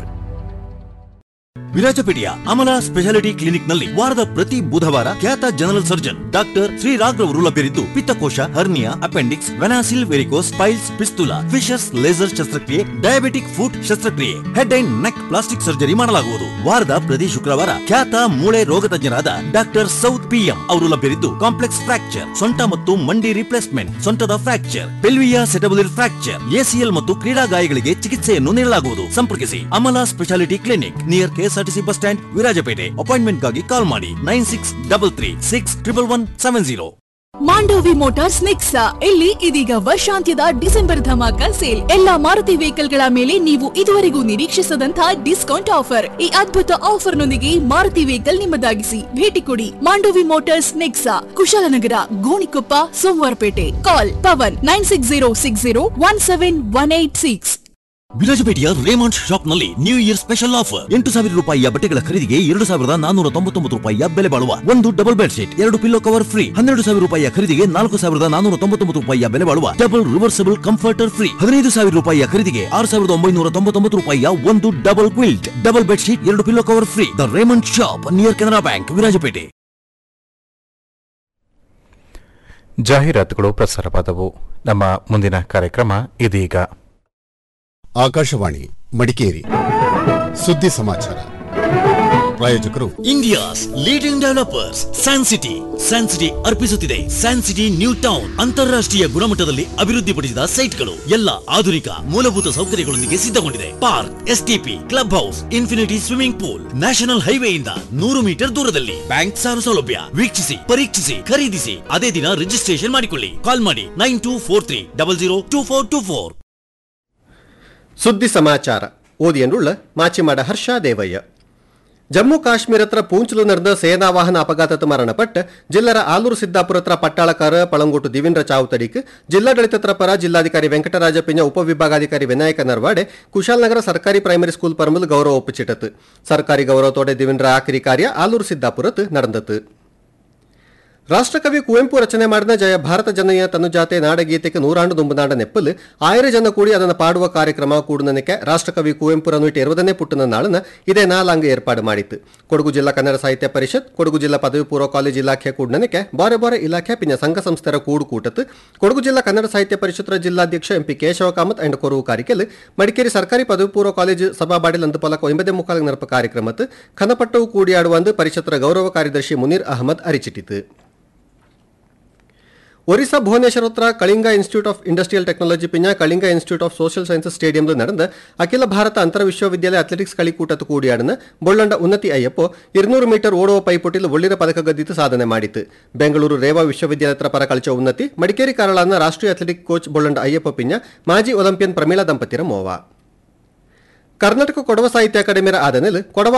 ವಿರಾಜಪೇಟೆಯ ಅಮಲ ಸ್ಪೆಷಾಲಿಟಿ ಕ್ಲಿನಿಕ್ ನಲ್ಲಿ ವಾರದ ಪ್ರತಿ ಬುಧವಾರ ಖ್ಯಾತ ಜನರಲ್ ಸರ್ಜನ್ ಡಾಕ್ಟರ್ ಶ್ರೀರಾಗ್ ರವರು ಲಭ್ಯರಿದ್ದು ಪಿತ್ತಕೋಶ ಹರ್ನಿಯಾ ಅಪೆಂಡಿಕ್ಸ್ ವೆನಾಸಿಲ್ varicose piles fistula fissures laser ಶಸ್ತ್ರಕ್ರಿಯೆ ಡಯಾಬಿಟಿಕ್ ಫುಟ್ ಶಸ್ತ್ರಕ್ರಿಯೆ head and neck plastic surgery ಮಾಡಲಾಗುವುದು ವಾರದ ಪ್ರತಿ ಶುಕ್ರವಾರ ಖ್ಯಾತ ಮೂಳೆ ರೋಗ ತಜ್ಞರಾದ ಡಾಕ್ಟರ್ ಸೌತ್ ಪಿಎಂ ಅವರು ಲಭ್ಯರಿದ್ದು ಕಾಂಪ್ಲೆಕ್ಸ್ ಫ್ರಾಕ್ಚರ್ ಸೊಂಟ ಮತ್ತು ಮಂಡಿ ರಿಪ್ಲೇಸ್ಮೆಂಟ್ ಸೊಂಟದ fracture pelvic acetabular fracture ACL ಮತ್ತು ಕ್ರೀಡಾ ಗಾಯಗಳಿಗೆ ಚಿಕಿತ್ಸೆಯನ್ನು ನೀಡಲಾಗುವುದು ಸಂಪರ್ಕಿಸಿ Amala speciality clinic near KSRTC bus stand Virajpet ಅಪಾಯಿಂಟ್ಮೆಂಟ್ಗಾಗಿ ಕಾಲ್ ಮಾಡಿ nine six double three six triple one seven zero Mandovi Motors Nexa ಇಲ್ಲಿ ಇದೀಗ ವರ್ಷಾಂತ್ಯದ ಡಿಸೆಂಬರ್ ಧಮಾಕ ಸೇಲ್ ಎಲ್ಲಾ ಮಾರುತಿ ವೆಹಿಕಲ್ ಗಳ ಮೇಲೆ ನೀವು ಇದುವರೆಗೂ ನಿರೀಕ್ಷಿಸದಂತಹ ಡಿಸ್ಕೌಂಟ್ ಆಫರ್ ಈ ಅದ್ಭುತ ಆಫರ್ ನೊಂದಿಗೆ ಮಾರುತಿ ವೆಹಿಕಲ್ ನಿಮ್ಮದಾಗಿಸಿ ಭೇಟಿ ಕೊಡಿ Mandovi Motors Nexa Kushalnagar Gonikoppa Somwarpet call Pavan nine six zero six zero one seven one eight six ವಿರಾಜಪೇಟೆಯ ರೇಮಂಡ್ ಶಾಪ್ ನಲ್ಲಿ ನ್ಯೂ ಇಯರ್ ಸ್ಪೆಷಲ್ ಆಫರ್ ಎಂಟು ಸಾವಿರ ರೂಪಾಯಿಯ ಬಟ್ಟೆಗಳ ಖರೀದಿಗೆ ಎರಡು ಸಾವಿರದ ನಾನೂರ ತೊಂಬತ್ತೊಂಬತ್ತು ರೂಪಾಯಿಯ ಬೆಲೆ ಬಾಳುವ ಒಂದು ಡಬಲ್ ಬೆಡ್ ಶೀಟ್ ಎರಡು ಪಿಲ್ಲೋ ಕವರ್ ಫ್ರೀ ಹನ್ನೆರಡು ಸಾವಿರ ರೂಪಾಯಿಯ ಖರೀದಿಗೆ ನಾಲ್ಕು ಸಾವಿರದ ನಾನೂರ ತೊಂಬತ್ತೊಂಬತ್ತು ರೂಪಾಯಿಯ ಬೆಲೆ ಬಾಳುವ ಡಬಲ್ ರಿವರ್ಸಬಲ್ ಕಂಫರ್ಟರ್ ಫ್ರೀ ಹದಿನೈದು ಸಾವಿರ ರೂಪಾಯಿಯ ಖರೀದಿಗೆ ಆರು ಸಾವಿರದ ಒಂಬೈನೂರ ತೊಂಬತ್ತೊಂಬತ್ತು ರೂಪಾಯಿಯ ಒಂದು double quilt double bed sheet ಎರಡು pillow cover free the Raymond shop near Canara Bank Virajpet ಜಾಹೀರಾತುಗಳು ಪ್ರಸಾರವಾದವು ನಮ್ಮ ಮುಂದಿನ ಕಾರ್ಯಕ್ರಮ ಇದೀಗ ಆಕಾಶವಾಣಿ ಮಡಿಕೇರಿ ಸುದ್ದಿ ಸಮಾಚಾರ ಪ್ರಾಯೋಜಕರು India's leading developers San City San City ಅರ್ಪಿಸುತ್ತಿದೆ ಸ್ಯಾನ್ ಸಿಟಿ ನ್ಯೂ ಟೌನ್ ಅಂತಾರಾಷ್ಟ್ರೀಯ ಗುಣಮಟ್ಟದಲ್ಲಿ ಅಭಿವೃದ್ಧಿಪಡಿಸಿದ ಸೈಟ್ಗಳು ಎಲ್ಲ ಆಧುನಿಕ ಮೂಲಭೂತ ಸೌಕರ್ಯಗಳೊಂದಿಗೆ ಸಿದ್ಧಗೊಂಡಿದೆ park STP club house infinity swimming pool national ಹೈವೇಯಿಂದ ನೂರು ಮೀಟರ್ ದೂರದಲ್ಲಿ ಬ್ಯಾಂಕ್ ಸಾಲ ಸೌಲಭ್ಯ ವೀಕ್ಷಿಸಿ ಪರೀಕ್ಷಿಸಿ ಖರೀದಿಸಿ ಅದೇ ದಿನ ರಿಜಿಸ್ಟ್ರೇಷನ್ ಮಾಡಿಕೊಳ್ಳಿ ಕಾಲ್ ಮಾಡಿ nine two four three double zero two four two four ಸುದ್ದಿ ಸಮಾಚಾರ ಓದಿಯನ್ನುಳ್ಳ ಮಾಚಿಮಾಡ ಹರ್ಷ ದೇವಯ್ಯ ಜಮ್ಮು ಕಾಶ್ಮೀರ ಹತ್ರ ಪೂಂಚಲು ನಡೆದ ಸೇನಾ ವಾಹನ ಅಪಘಾತದ ಮರಣಪಟ್ಟ ಜಿಲ್ಲರ ಆಲೂರು ಸಿದ್ದಾಪುರ ಹತ್ರ ಪಟ್ಟಾಳಕಾರ ಪಳಂಗೋಟು ದಿವಿಂದ್ರ ಚಾವುತಡಿಕ್ ಜಿಲ್ಲಾಡಳಿತ ಹತ್ರ ಪರ ಜಿಲ್ಲಾಧಿಕಾರಿ ವೆಂಕಟರಾಜ ಪಿಂಜ ಉಪವಿಭಾಗಾಧಿಕಾರಿ ವಿನಾಯಕ ನರ್ವಾಡೆ ಕುಶಾಲನಗರ ಸರ್ಕಾರಿ ಪ್ರೈಮರಿ ಸ್ಕೂಲ್ ಪರಮಲ್ ಗೌರವ ಒಪ್ಪಿಚಿಟತ್ ಸರ್ಕಾರಿ ಗೌರವತೋಡೆ ದಿವಿಂದ್ರ ಆಖರಿ ಕಾರ್ಯ ಆಲೂರು ಸಿದ್ದಾಪುರತ್ ನಡೆದತ್ ರಾಷ್ಟ್ರಕವಿ ಕುವೆಂಪು ರಚನೆ ಮಾಡಿದ ಜಯ ಭಾರತ ಜನಯ ತನುಜಾತೆ ನಾಡಗೀತೆಗೆ ನೂರಾಂಡು ದುಂಬನಾಡ ನೆಪ್ಪಲ್ ಆಯಿರ ಜನ ಕೂಡಿ ಅದನ್ನು ಪಾಡುವ ಕಾರ್ಯಕ್ರಮ ಕೂಡನಕ್ಕೆ ರಾಷ್ಟ್ರಕವಿ ಕುವೆಂಪು ರನ್ನುಟ್ಟು ಇರುವುದನ್ನೇ ಪುಟ್ಟನ ನಾಳನ ಇದೇ ನಾಲಾಂಗ ಏರ್ಪಾಡು ಮಾಡಿತ್ತು ಕೊಡಗು ಜಿಲ್ಲಾ ಕನ್ನಡ ಸಾಹಿತ್ಯ ಪರಿಷತ್ ಕೊಡಗು ಜಿಲ್ಲಾ ಪದವಿ ಪೂರ್ವ ಕಾಲೇಜ್ ಇಲಾಖೆ ಕೂಡನಕ್ಕೆ ಬಾರೆ ಬಾರೆ ಇಲಾಖೆ ಪಿನ್ನ ಸಂಘ ಸಂಸ್ಥೆರ ಕೂಡು ಕೂಟತ್ ಕೊಡಗು ಜಿಲ್ಲಾ ಕನ್ನಡ ಸಾಹಿತ್ಯ ಪರಿಷತ್ತರ ಜಿಲ್ಲಾಧ್ಯಕ್ಷ ಎಂಪಿ ಕೇಶವ ಕಾಮತ್ ಅಂಡ್ ಕೊರವು ಕಾರಿಕೆಲ್ ಮಡಿಕೇರಿ ಸರ್ಕಾರಿ ಪದವಿ ಪೂರ್ವ ಕಾಲೇಜ್ ಸಭಾಬಾಡಿಲ್ ಅಂದು ಪಲಕ ಒಂಬದೇ ಮುಕ್ಕಾಲು ನರಪ ಕಾರ್ಯಕ್ರಮತ್ ಖನಪಟ್ಟವು ಕೂಡಿಯಾಡುವಂದು ಪರಿಷತ್ತರ ಗೌರವ ಕಾರ್ಯದರ್ಶಿ ಮುನೀರ್ ಅಹಮದ್ ಅರಿಚಿಟಿತು ಒರಿಸ್ಸಾ ಭುವನೇಶ್ವರತ್ರ Kalinga Institute of industrial Technology ಪಿಂಜ Kalinga Institute of Social Sciences ಸ್ಟೇಡಿಯಂಲು ನಡೆದ ಅಖಿಲ ಭಾರತ ಅಂತರ ವಿಶ್ವವಿದ್ಯಾಲಯ ಅಥ್ಲೆಟಿಕ್ಸ್ കളിക്കൂട്ടത്ത് കൂടിയാടുന്ന ബൊള്ളണ്ട ഉന്നതി അയ്യപ്പോ ഇരുന്നൂറ് മീറ്റർ ഓടുವ ಪೈಪೋಟಿಲು ಒಳ್ಳಿರ ಪದಕ ಗದ್ದಿತು ಸಾಧನೆ ಮಾಡಿತು ಬೆಂಗಳೂರು ರೇವಾ ವಿಶ್ವವಿದ್ಯಾಲಯದ ಪರ ಕಳಿಚ ಉನ್ನತಿ ಮಡಿಕೇರಿ ಕಾರಳಾನ ರಾಷ್ಟ್ರೀಯ ಅಥ್ಲೆಟಿಕ್ ಕೋಚ್ ಬೊಳ್ಳಂಡ ಅಯ್ಯಪ್ಪ ಪಿಂಜ ಮಾಜಿ ಒಲಿಂಪಿಯನ್ ಪ್ರಮೀಳಾ ದಂಪತಿರ ಮೋವ ಕರ್ನಾಟಕ ಕೊಡವ ಸಾಹಿತ್ಯ ಅಕಾಡೆಮಿಯ ಆದನೆಲ್ ಕೊಡವ